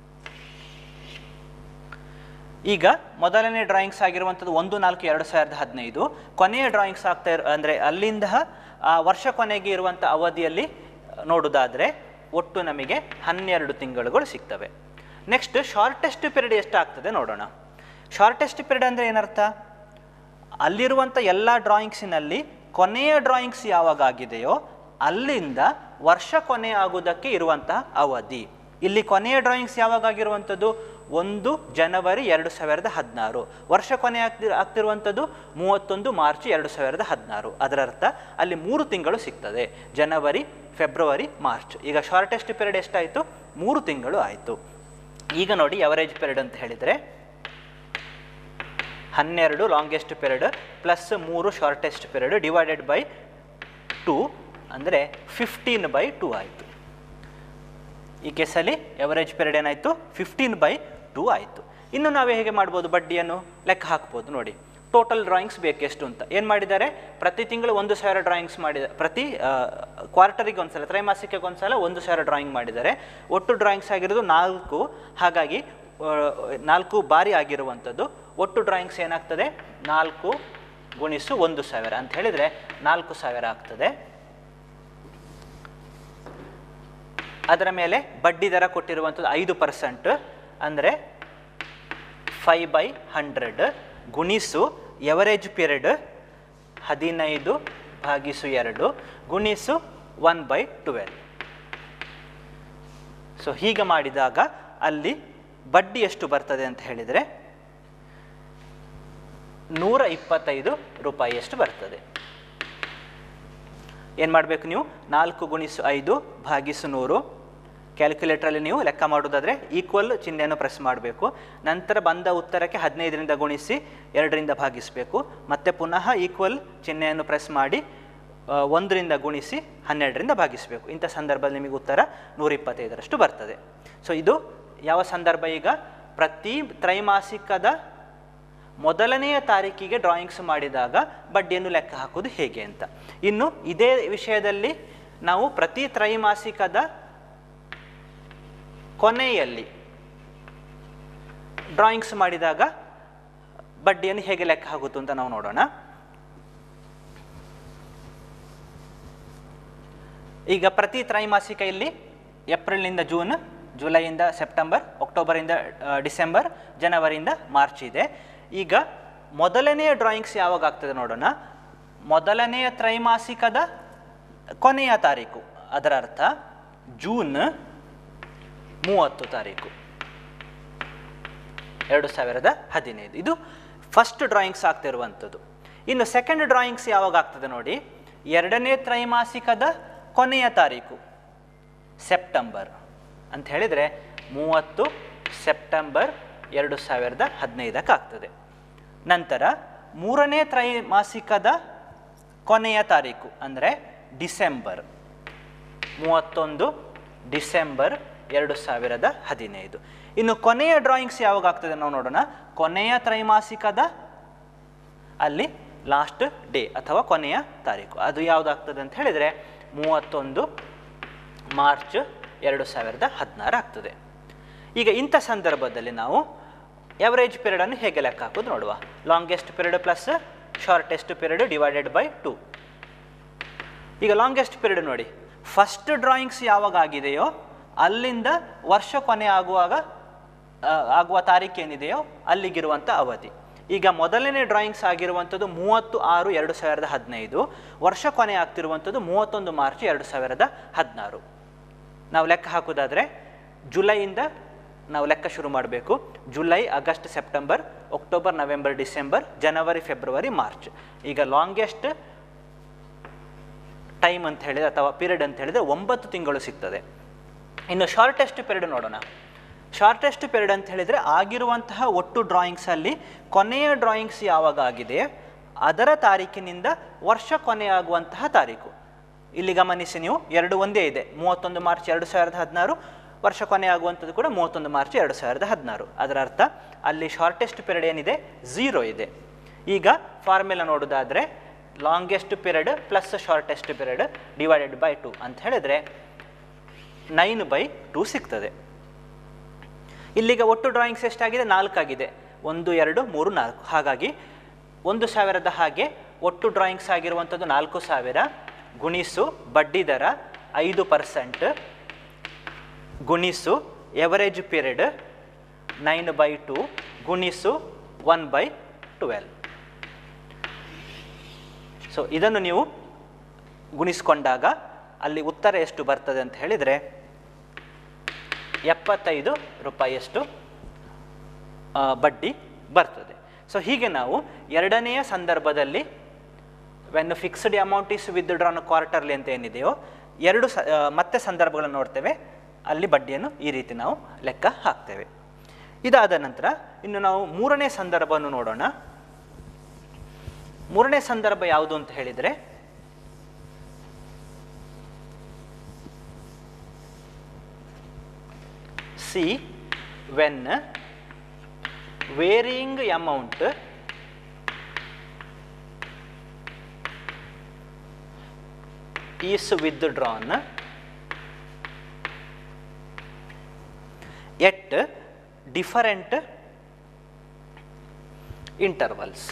ಈಗ ಮೊದಲನೇ ಡ್ರಾಯಿಂಗ್ಸ್ ಆಗಿರುವಂಥದ್ದು ಒಂದು ನಾಲ್ಕು ಎರಡು ಸಾವಿರದ ಹದಿನೈದು ಕೊನೆಯ ಡ್ರಾಯಿಂಗ್ಸ್ ಆಗ್ತಾ ಇರೋ ಅಂದರೆ ಅಲ್ಲಿಂದ ಆ ವರ್ಷ ಕೊನೆಗೆ ಇರುವಂಥ ಅವಧಿಯಲ್ಲಿ ನೋಡೋದಾದರೆ ಒಟ್ಟು ನಮಗೆ ಹನ್ನೆರಡು ತಿಂಗಳುಗಳು ಸಿಗ್ತವೆ ನೆಕ್ಸ್ಟ್ ಶಾರ್ಟೆಸ್ಟ್ ಪೀರಿಯಡ್ ಎಷ್ಟಾಗ್ತದೆ ನೋಡೋಣ ಶಾರ್ಟೆಸ್ಟ್ ಪೀರಿಯಡ್ ಅಂದರೆ ಏನರ್ಥ ಅಲ್ಲಿರುವಂಥ ಎಲ್ಲ ಡ್ರಾಯಿಂಗ್ಸಿನಲ್ಲಿ ಕೊನೆಯ ಡ್ರಾಯಿಂಗ್ಸ್ ಯಾವಾಗ ಆಗಿದೆಯೋ ಅಲ್ಲಿಂದ ವರ್ಷ ಕೊನೆ ಆಗುವುದಕ್ಕೆ ಇರುವಂತಹ ಅವಧಿ ಇಲ್ಲಿ ಕೊನೆಯ ಡ್ರಾಯಿಂಗ್ಸ್ ಯಾವಾಗ ಆಗಿರುವಂಥದ್ದು ಒಂದು ಜನವರಿ ಎರಡು ಸಾವಿರದ ಹದಿನಾರು ವರ್ಷ ಕೊನೆ ಆಗ್ತಿ ಆಗ್ತಿರುವಂಥದ್ದು ಮೂವತ್ತೊಂದು ಮಾರ್ಚ್ ಎರಡು ಸಾವಿರದ ಹದಿನಾರು ಅದರ ಅರ್ಥ ಅಲ್ಲಿ ಮೂರು ತಿಂಗಳು ಸಿಗ್ತದೆ ಜನವರಿ ಫೆಬ್ರವರಿ ಮಾರ್ಚ್ ಈಗ ಶಾರ್ಟೆಸ್ಟ್ ಪೀರಿಯಡ್ ಎಷ್ಟಾಯಿತು ಮೂರು ತಿಂಗಳು ಆಯಿತು ಈಗ ನೋಡಿ ಅವರೇಜ್ ಪೀರಿಯಡ್ ಅಂತ ಹೇಳಿದರೆ ಹನ್ನೆರಡು ಲಾಂಗೆಸ್ಟ್ ಪೀರಿಯಡ್ ಪ್ಲಸ್ ಮೂರು shortest period divided by two ಅಂದರೆ ಫಿಫ್ಟೀನ್ ಬೈ ಟೂ ಆಯಿತು ಈ ಕೇಸಲ್ಲಿ ಎವರೇಜ್ ಪೀರಿಯಡ್ ಏನಾಯಿತು ಫಿಫ್ಟೀನ್ ಬೈ ಟೂ ಆಯಿತು ಇನ್ನು ನಾವು ಹೇಗೆ ಮಾಡ್ಬೋದು ಬಡ್ಡಿಯನ್ನು ಲೆಕ್ಕ ಹಾಕ್ಬೋದು ನೋಡಿ ಟೋಟಲ್ ಡ್ರಾಯಿಂಗ್ಸ್ ಬೇಕೆಷ್ಟು ಅಂತ ಏನು ಮಾಡಿದ್ದಾರೆ ಪ್ರತಿ ತಿಂಗಳು ಒಂದು ಸಾವಿರ ಡ್ರಾಯಿಂಗ್ಸ್ ಮಾಡಿದ ಪ್ರತಿ ಕ್ವಾರ್ಟರಿಗೆ ಒಂದ್ಸಲ ತ್ರೈಮಾಸಿಕಕ್ಕೆ ಒಂದ್ಸಲ ಒಂದು ಸಾವಿರ ಡ್ರಾಯಿಂಗ್ ಮಾಡಿದ್ದಾರೆ ಒಟ್ಟು ಡ್ರಾಯಿಂಗ್ಸ್ ಆಗಿರೋದು ನಾಲ್ಕು ಹಾಗಾಗಿ ಆ, ನಾಲ್ಕು ಬಾರಿ ಆಗಿರುವಂಥದ್ದು ಒಟ್ಟು ಡ್ರಾಯಿಂಗ್ಸ್ ಏನಾಗ್ತದೆ ನಾಲ್ಕು ಗುಣಿಸು ಒಂದು ಸಾವಿರ ಅಂತ ಹೇಳಿದರೆ ನಾಲ್ಕು ಸಾವಿರ ಆಗ್ತದೆ ಅದರ ಮೇಲೆ ಬಡ್ಡಿ ದರ ಕೊಟ್ಟಿರುವಂಥದ್ದು ಐದು ಪರ್ಸೆಂಟ್ ಅಂದರೆ ಫೈವ್ ಬೈ ಹಂಡ್ರೆಡ್ ಗುಣಿಸು ಎವರೇಜ್ ಪೀರಿಯಡ್ ಹದಿನೈದು ಭಾಗಿಸು ಎರಡು ಗುಣಿಸು ಒನ್ ಬೈ ಟ್ವೆಲ್ ಸೊ ಹೀಗೆ ಮಾಡಿದಾಗ ಅಲ್ಲಿ ಬಡ್ಡಿ ಎಷ್ಟು ಬರ್ತದೆ ಅಂತ ಹೇಳಿದರೆ ನೂರ ಇಪ್ಪತ್ತೈದು ರೂಪಾಯಿಯಷ್ಟು ಬರ್ತದೆ ಏನು ಮಾಡಬೇಕು ನೀವು ನಾಲ್ಕು ಗುಣಿಸು ಐದು ಭಾಗಿಸು ನೂರು ಕ್ಯಾಲ್ಕುಲೇಟ್ರಲ್ಲಿ ನೀವು ಲೆಕ್ಕ ಮಾಡೋದಾದರೆ ಈಕ್ವಲ್ ಚಿಹ್ನೆಯನ್ನು ಪ್ರೆಸ್ ಮಾಡಬೇಕು ನಂತರ ಬಂದ ಉತ್ತರಕ್ಕೆ ಹದಿನೈದರಿಂದ ಗುಣಿಸಿ ಎರಡರಿಂದ ಭಾಗಿಸಬೇಕು ಮತ್ತೆ ಪುನಃ ಈಕ್ವಲ್ ಚಿಹ್ನೆಯನ್ನು ಪ್ರೆಸ್ ಮಾಡಿ ಆ, ಒಂದರಿಂದ ಗುಣಿಸಿ ಹನ್ನೆರಡರಿಂದ ಭಾಗಿಸಬೇಕು ಇಂಥ ಸಂದರ್ಭದಲ್ಲಿ ನಿಮಗೆ ಉತ್ತರ ನೂರ ಇಪ್ಪತ್ತೈದರಷ್ಟು ಬರ್ತದೆ ಸೊ ಇದು ಯಾವ ಸಂದರ್ಭ ಈಗ ಪ್ರತಿ ತ್ರೈಮಾಸಿಕದ ಮೊದಲನೆಯ ತಾರೀಕಿಗೆ ಡ್ರಾಯಿಂಗ್ಸ್ ಮಾಡಿದಾಗ ಬಡ್ಡಿಯನ್ನು ಲೆಕ್ಕ ಹಾಕೋದು ಹೇಗೆ ಅಂತ ಇನ್ನು ಇದೇ ವಿಷಯದಲ್ಲಿ ನಾವು ಪ್ರತಿ ತ್ರೈಮಾಸಿಕದ ಕೊನೆಯಲ್ಲಿ ಡ್ರಾಯಿಂಗ್ಸ್ ಮಾಡಿದಾಗ ಬಡ್ಡಿಯನ್ನು ಹೇಗೆ ಲೆಕ್ಕ ಹಾಕುತ್ತು ಅಂತ ನಾವು ನೋಡೋಣ ಈಗ ಪ್ರತಿ ತ್ರೈಮಾಸಿಕ ಇಲ್ಲಿ ಏಪ್ರಿಲ್ನಿಂದ ಜೂನ್ ಜುಲೈಯಿಂದ ಸೆಪ್ಟೆಂಬರ್ ಅಕ್ಟೋಬರಿಂದ ಆ, ಡಿಸೆಂಬರ್ ಜನವರಿಯಿಂದ ಮಾರ್ಚ್ ಇದೆ ಈಗ ಮೊದಲನೆಯ ಡ್ರಾಯಿಂಗ್ಸ್ ಯಾವಾಗ ಆಗ್ತದೆ ನೋಡೋಣ ಮೊದಲನೆಯ ತ್ರೈಮಾಸಿಕದ ಕೊನೆಯ ತಾರೀಕು ಅದರ ಅರ್ಥ ಜೂನ್ ಮೂವತ್ತು ತಾರೀಕು ಎರಡು ಸಾವಿರದ ಹದಿನೈದು ಇದು ಫಸ್ಟ್ ಡ್ರಾಯಿಂಗ್ಸ್ ಆಗ್ತಿರುವಂಥದ್ದು ಇನ್ನು ಸೆಕೆಂಡ್ ಡ್ರಾಯಿಂಗ್ಸ್ ಯಾವಾಗ ಆಗ್ತದೆ ನೋಡಿ ಎರಡನೇ ತ್ರೈಮಾಸಿಕದ ಕೊನೆಯ ತಾರೀಕು ಸೆಪ್ಟೆಂಬರ್ ಅಂತ ಹೇಳಿದರೆ ಮೂವತ್ತು ಸೆಪ್ಟೆಂಬರ್ ಎರಡು ಸಾವಿರದ ಹದಿನೈದಕ್ಕೆ ಆಗ್ತದೆ ನಂತರ ಮೂರನೇ ತ್ರೈಮಾಸಿಕದ ಕೊನೆಯ ತಾರೀಕು ಅಂದರೆ ಡಿಸೆಂಬರ್ ಮೂವತ್ತೊಂದು ಡಿಸೆಂಬರ್ ಎರಡು ಸಾವಿರದ ಹದಿನೈದು ಇನ್ನು ಕೊನೆಯ ಡ್ರಾಯಿಂಗ್ಸ್ ಯಾವಾಗ ಆಗ್ತದೆ ನಾವು ನೋಡೋಣ ಕೊನೆಯ ತ್ರೈಮಾಸಿಕದ ಅಲ್ಲಿ ಲಾಸ್ಟ್ ಡೇ ಅಥವಾ ಕೊನೆಯ ತಾರೀಕು ಅದು ಯಾವುದಾಗ್ತದೆ ಅಂತ ಹೇಳಿದರೆ ಮೂವತ್ತೊಂದು ಮಾರ್ಚ್ ಎರಡು ಸಾವಿರದ ಹದಿನಾರು ಆಗ್ತದೆ ಈಗ ಇಂಥ ಸಂದರ್ಭದಲ್ಲಿ ನಾವು ಎವರೇಜ್ ಪೀರಿಯಡನ್ನು ಹೇಗೆ ಲೆಕ್ಕ ಹಾಕೋದು ನೋಡುವ longest period plus shortest period divided by two ಈಗ ಲಾಂಗೆಸ್ಟ್ ಪೀರಿಯಡ್ ನೋಡಿ ಫಸ್ಟ್ ಡ್ರಾಯಿಂಗ್ಸ್ ಯಾವಾಗ ಆಗಿದೆಯೋ ಅಲ್ಲಿಂದ ವರ್ಷ ಕೊನೆ ಆಗುವಾಗ ಆ, ಆಗುವ ತಾರೀಕು ಏನಿದೆಯೋ ಅಲ್ಲಿಗಿರುವಂಥ ಅವಧಿ ಈಗ ಮೊದಲನೇ ಡ್ರಾಯಿಂಗ್ಸ್ ಆಗಿರುವಂಥದ್ದು ಮೂವತ್ತು ಆರು ಎರಡು ಸಾವಿರದ ಹದಿನೈದು ವರ್ಷ ಕೊನೆ ಆಗ್ತಿರುವಂಥದ್ದು ಮೂವತ್ತೊಂದು ಮಾರ್ಚ್ ಎರಡು ಸಾವಿರದ ಹದಿನಾರು ನಾವು ಲೆಕ್ಕ ಹಾಕೋದಾದರೆ ಜುಲೈಯಿಂದ ನಾವು ಲೆಕ್ಕ ಶುರು ಮಾಡಬೇಕು July August September October November December January February March ಈಗ ಲಾಂಗೆಸ್ಟ್ ಟೈಮ್ ಅಂತ ಹೇಳಿದ್ರೆ ಅಥವಾ ಪೀರಿಯಡ್ ಅಂತ ಹೇಳಿದರೆ ಒಂಬತ್ತು ತಿಂಗಳು ಸಿಗ್ತದೆ ಇನ್ನು ಶಾರ್ಟೆಸ್ಟ್ ಪೀರಿಯಡ್ ನೋಡೋಣ ಶಾರ್ಟೆಸ್ಟ್ ಪೀರಿಯಡ್ ಅಂತ ಹೇಳಿದರೆ ಆಗಿರುವಂತಹ ಒಟ್ಟು ಡ್ರಾಯಿಂಗ್ಸಲ್ಲಿ ಕೊನೆಯ ಡ್ರಾಯಿಂಗ್ಸ್ ಯಾವಾಗ ಆಗಿದೆ ಅದರ ತಾರೀಕಿನಿಂದ ವರ್ಷ ಕೊನೆಯಾಗುವಂತಹ ತಾರೀಕು ಇಲ್ಲಿ ಗಮನಿಸಿ ನೀವು ಎರಡು ಒಂದೇ ಇದೆ ಮೂವತ್ತೊಂದು ಮಾರ್ಚ್ ಎರಡು ಸಾವಿರದ ಹದಿನಾರು ವರ್ಷ ಕೊನೆ ಆಗುವಂಥದ್ದು ಕೂಡ ಮೂವತ್ತೊಂದು ಮಾರ್ಚ್ ಎರಡು ಸಾವಿರದ ಹದಿನಾರು ಅದರ ಅರ್ಥ ಅಲ್ಲಿ ಶಾರ್ಟೆಸ್ಟ್ ಪೀರಿಯಡ್ ಏನಿದೆ ಝೀರೋ ಇದೆ ಈಗ ಫಾರ್ಮುಲಾ ನೋಡೋದಾದರೆ longest period plus shortest period divided by two ಅಂತ ಹೇಳಿದರೆ ನೈನ್ ಬೈ ಟು ಸಿಗ್ತದೆ ಇಲ್ಲಿಗ ಒಟ್ಟು ಡ್ರಾಯಿಂಗ್ಸ್ ಎಷ್ಟಾಗಿದೆ ನಾಲ್ಕಾಗಿದೆ ಒಂದು ಎರಡು ಮೂರು ನಾಲ್ಕು ಹಾಗಾಗಿ ಒಂದು ಸಾವಿರದ ಹಾಗೆ ಒಟ್ಟು ಡ್ರಾಯಿಂಗ್ಸ್ ಆಗಿರುವಂಥದ್ದು ನಾಲ್ಕು ಸಾವಿರ ಗುಣಿಸು ಬಡ್ಡಿ ದರ ಐದು ಪರ್ಸೆಂಟ್ ಗುಣಿಸು average period nine by two ಗುಣಿಸು ಒನ್ ಬೈ ಟ್ವೆಲ್ ಸೊ ಇದನ್ನು ನೀವು ಗುಣಿಸ್ಕೊಂಡಾಗ ಅಲ್ಲಿ ಉತ್ತರ ಎಷ್ಟು ಬರ್ತದೆ ಅಂತ ಹೇಳಿದರೆ ಎಪ್ಪತ್ತೈದು ರೂಪಾಯಿಯಷ್ಟು ಆ, ಬಡ್ಡಿ ಬರ್ತದೆ ಸೊ ಹೀಗೆ ನಾವು ಎರಡನೆಯ ಸಂದರ್ಭದಲ್ಲಿ when fixed amount is withdrawn quarterly ಅಂತ ಏನಿದೆಯೋ ಎರಡು ಸ ಆ, ಮತ್ತೆ ಸಂದರ್ಭಗಳನ್ನು ನೋಡ್ತೇವೆ ಅಲ್ಲಿ ಬಡ್ಡಿಯನ್ನು ಈ ರೀತಿ ನಾವು ಲೆಕ್ಕ ಹಾಕ್ತೇವೆ ಇದಾದ ನಂತರ ಇನ್ನು ನಾವು ಮೂರನೇ ಸಂದರ್ಭವನ್ನು ನೋಡೋಣ ಮೂರನೇ ಸಂದರ್ಭ ಯಾವುದು ಅಂತ ಹೇಳಿದರೆ C when varying amount is withdrawn at different intervals.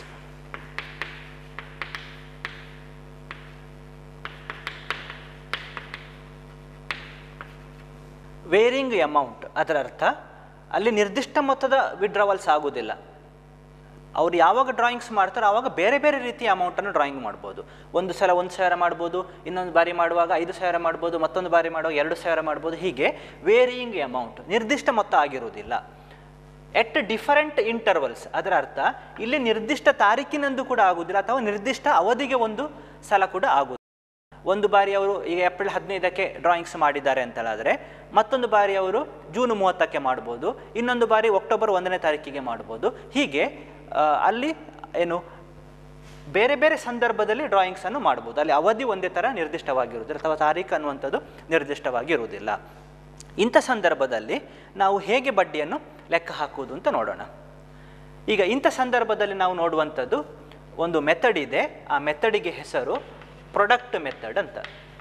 Varying amount ಅದರ ಅರ್ಥ ಅಲ್ಲಿ ನಿರ್ದಿಷ್ಟ ಮೊತ್ತದ ವಿಡ್ರಾವಲ್ಸ್ ಆಗೋದಿಲ್ಲ ಅವ್ರು ಯಾವಾಗ ಡ್ರಾಯಿಂಗ್ಸ್ ಮಾಡ್ತಾರೋ ಆವಾಗ ಬೇರೆ ಬೇರೆ ರೀತಿಯ ಅಮೌಂಟನ್ನು ಡ್ರಾಯಿಂಗ್ ಮಾಡ್ಬೋದು ಒಂದು ಸಲ ಒಂದು ಸಾವಿರ ಮಾಡ್ಬೋದು ಇನ್ನೊಂದು ಬಾರಿ ಮಾಡುವಾಗ ಐದು ಸಾವಿರ ಮಾಡ್ಬೋದು ಮತ್ತೊಂದು ಬಾರಿ ಮಾಡುವಾಗ ಎರಡು ಸಾವಿರ ಮಾಡ್ಬೋದು ಹೀಗೆ ವೇರಿಯಿಂಗ್ ಅಮೌಂಟ್ ನಿರ್ದಿಷ್ಟ ಮೊತ್ತ ಆಗಿರುವುದಿಲ್ಲ ಎಟ್ ಡಿಫರೆಂಟ್ ಇಂಟರ್ವಲ್ಸ್ ಅದರ ಅರ್ಥ ಇಲ್ಲಿ ನಿರ್ದಿಷ್ಟ ತಾರೀಕಿನಂದು ಕೂಡ ಆಗುವುದಿಲ್ಲ ಅಥವಾ ನಿರ್ದಿಷ್ಟ ಅವಧಿಗೆ ಒಂದು ಸಲ ಕೂಡ ಆಗುವುದಿಲ್ಲ ಒಂದು ಬಾರಿ ಅವರು ಈಗ ಏಪ್ರಿಲ್ ಹದಿನೈದಕ್ಕೆ ಡ್ರಾಯಿಂಗ್ಸ್ ಮಾಡಿದ್ದಾರೆ ಅಂತೇಳಿದ್ರೆ ಮತ್ತೊಂದು ಬಾರಿ ಅವರು ಜೂನ್ ಮೂವತ್ತಕ್ಕೆ ಮಾಡ್ಬೋದು ಇನ್ನೊಂದು ಬಾರಿ ಅಕ್ಟೋಬರ್ ಒಂದನೇ ತಾರೀಕಿಗೆ ಮಾಡ್ಬೋದು ಹೀಗೆ ಆ, ಅಲ್ಲಿ ಏನು ಬೇರೆ ಬೇರೆ ಸಂದರ್ಭದಲ್ಲಿ ಡ್ರಾಯಿಂಗ್ಸನ್ನು ಮಾಡ್ಬೋದು ಅಲ್ಲಿ ಅವಧಿ ಒಂದೇ ಥರ ನಿರ್ದಿಷ್ಟವಾಗಿರುವುದಿಲ್ಲ ಅಥವಾ ತಾರೀಕು ಅನ್ನುವಂಥದ್ದು ನಿರ್ದಿಷ್ಟವಾಗಿ ಇರುವುದಿಲ್ಲ ಇಂಥ ಸಂದರ್ಭದಲ್ಲಿ ನಾವು ಹೇಗೆ ಬಡ್ಡಿಯನ್ನು ಲೆಕ್ಕ ಹಾಕುವುದು ಅಂತ ನೋಡೋಣ ಈಗ ಇಂಥ ಸಂದರ್ಭದಲ್ಲಿ ನಾವು ನೋಡುವಂಥದ್ದು ಒಂದು ಮೆಥಡ್ ಇದೆ ಆ ಮೆಥಡಿಗೆ ಹೆಸರು ಪ್ರೊಡಕ್ಟ್ ಮೆಥಡ್ ಅಂತ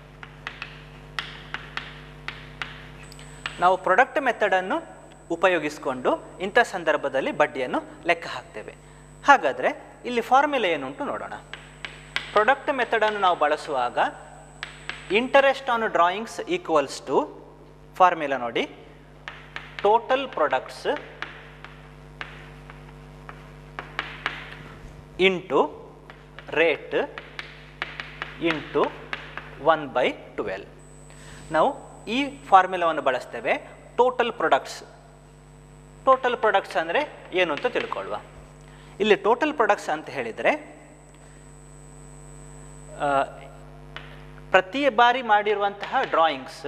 ನಾವು ಪ್ರೊಡಕ್ಟ್ ಮೆಥಡನ್ನು ಉಪಯೋಗಿಸಿಕೊಂಡು ಇಂಥ ಸಂದರ್ಭದಲ್ಲಿ ಬಡ್ಡಿಯನ್ನು ಲೆಕ್ಕ ಹಾಕ್ತೇವೆ ಹಾಗಾದರೆ ಇಲ್ಲಿ ಫಾರ್ಮುಲಾ ಏನುಂಟು ನೋಡೋಣ ಪ್ರೊಡಕ್ಟ್ ಮೆಥಡನ್ನು ನಾವು ಬಳಸುವಾಗ interest on drawings equals to formula ನೋಡಿ total products into rate into one by twelve ನಾವು ಈ ಫಾರ್ಮುಲಾವನ್ನು ಬಳಸ್ತೇವೆ ಟೋಟಲ್ ಪ್ರೊಡಕ್ಟ್ಸ್ ಟೋಟಲ್ ಪ್ರೊಡಕ್ಟ್ಸ್ ಅಂದರೆ ಏನು ಅಂತ ತಿಳ್ಕೊಳ್ಳುವ ಇಲ್ಲಿ ಟೋಟಲ್ ಪ್ರೊಡಕ್ಟ್ಸ್ ಅಂತ ಹೇಳಿದರೆ ಆ, ಪ್ರತಿ ಬಾರಿ ಮಾಡಿರುವಂತಹ ಡ್ರಾಯಿಂಗ್ಸ್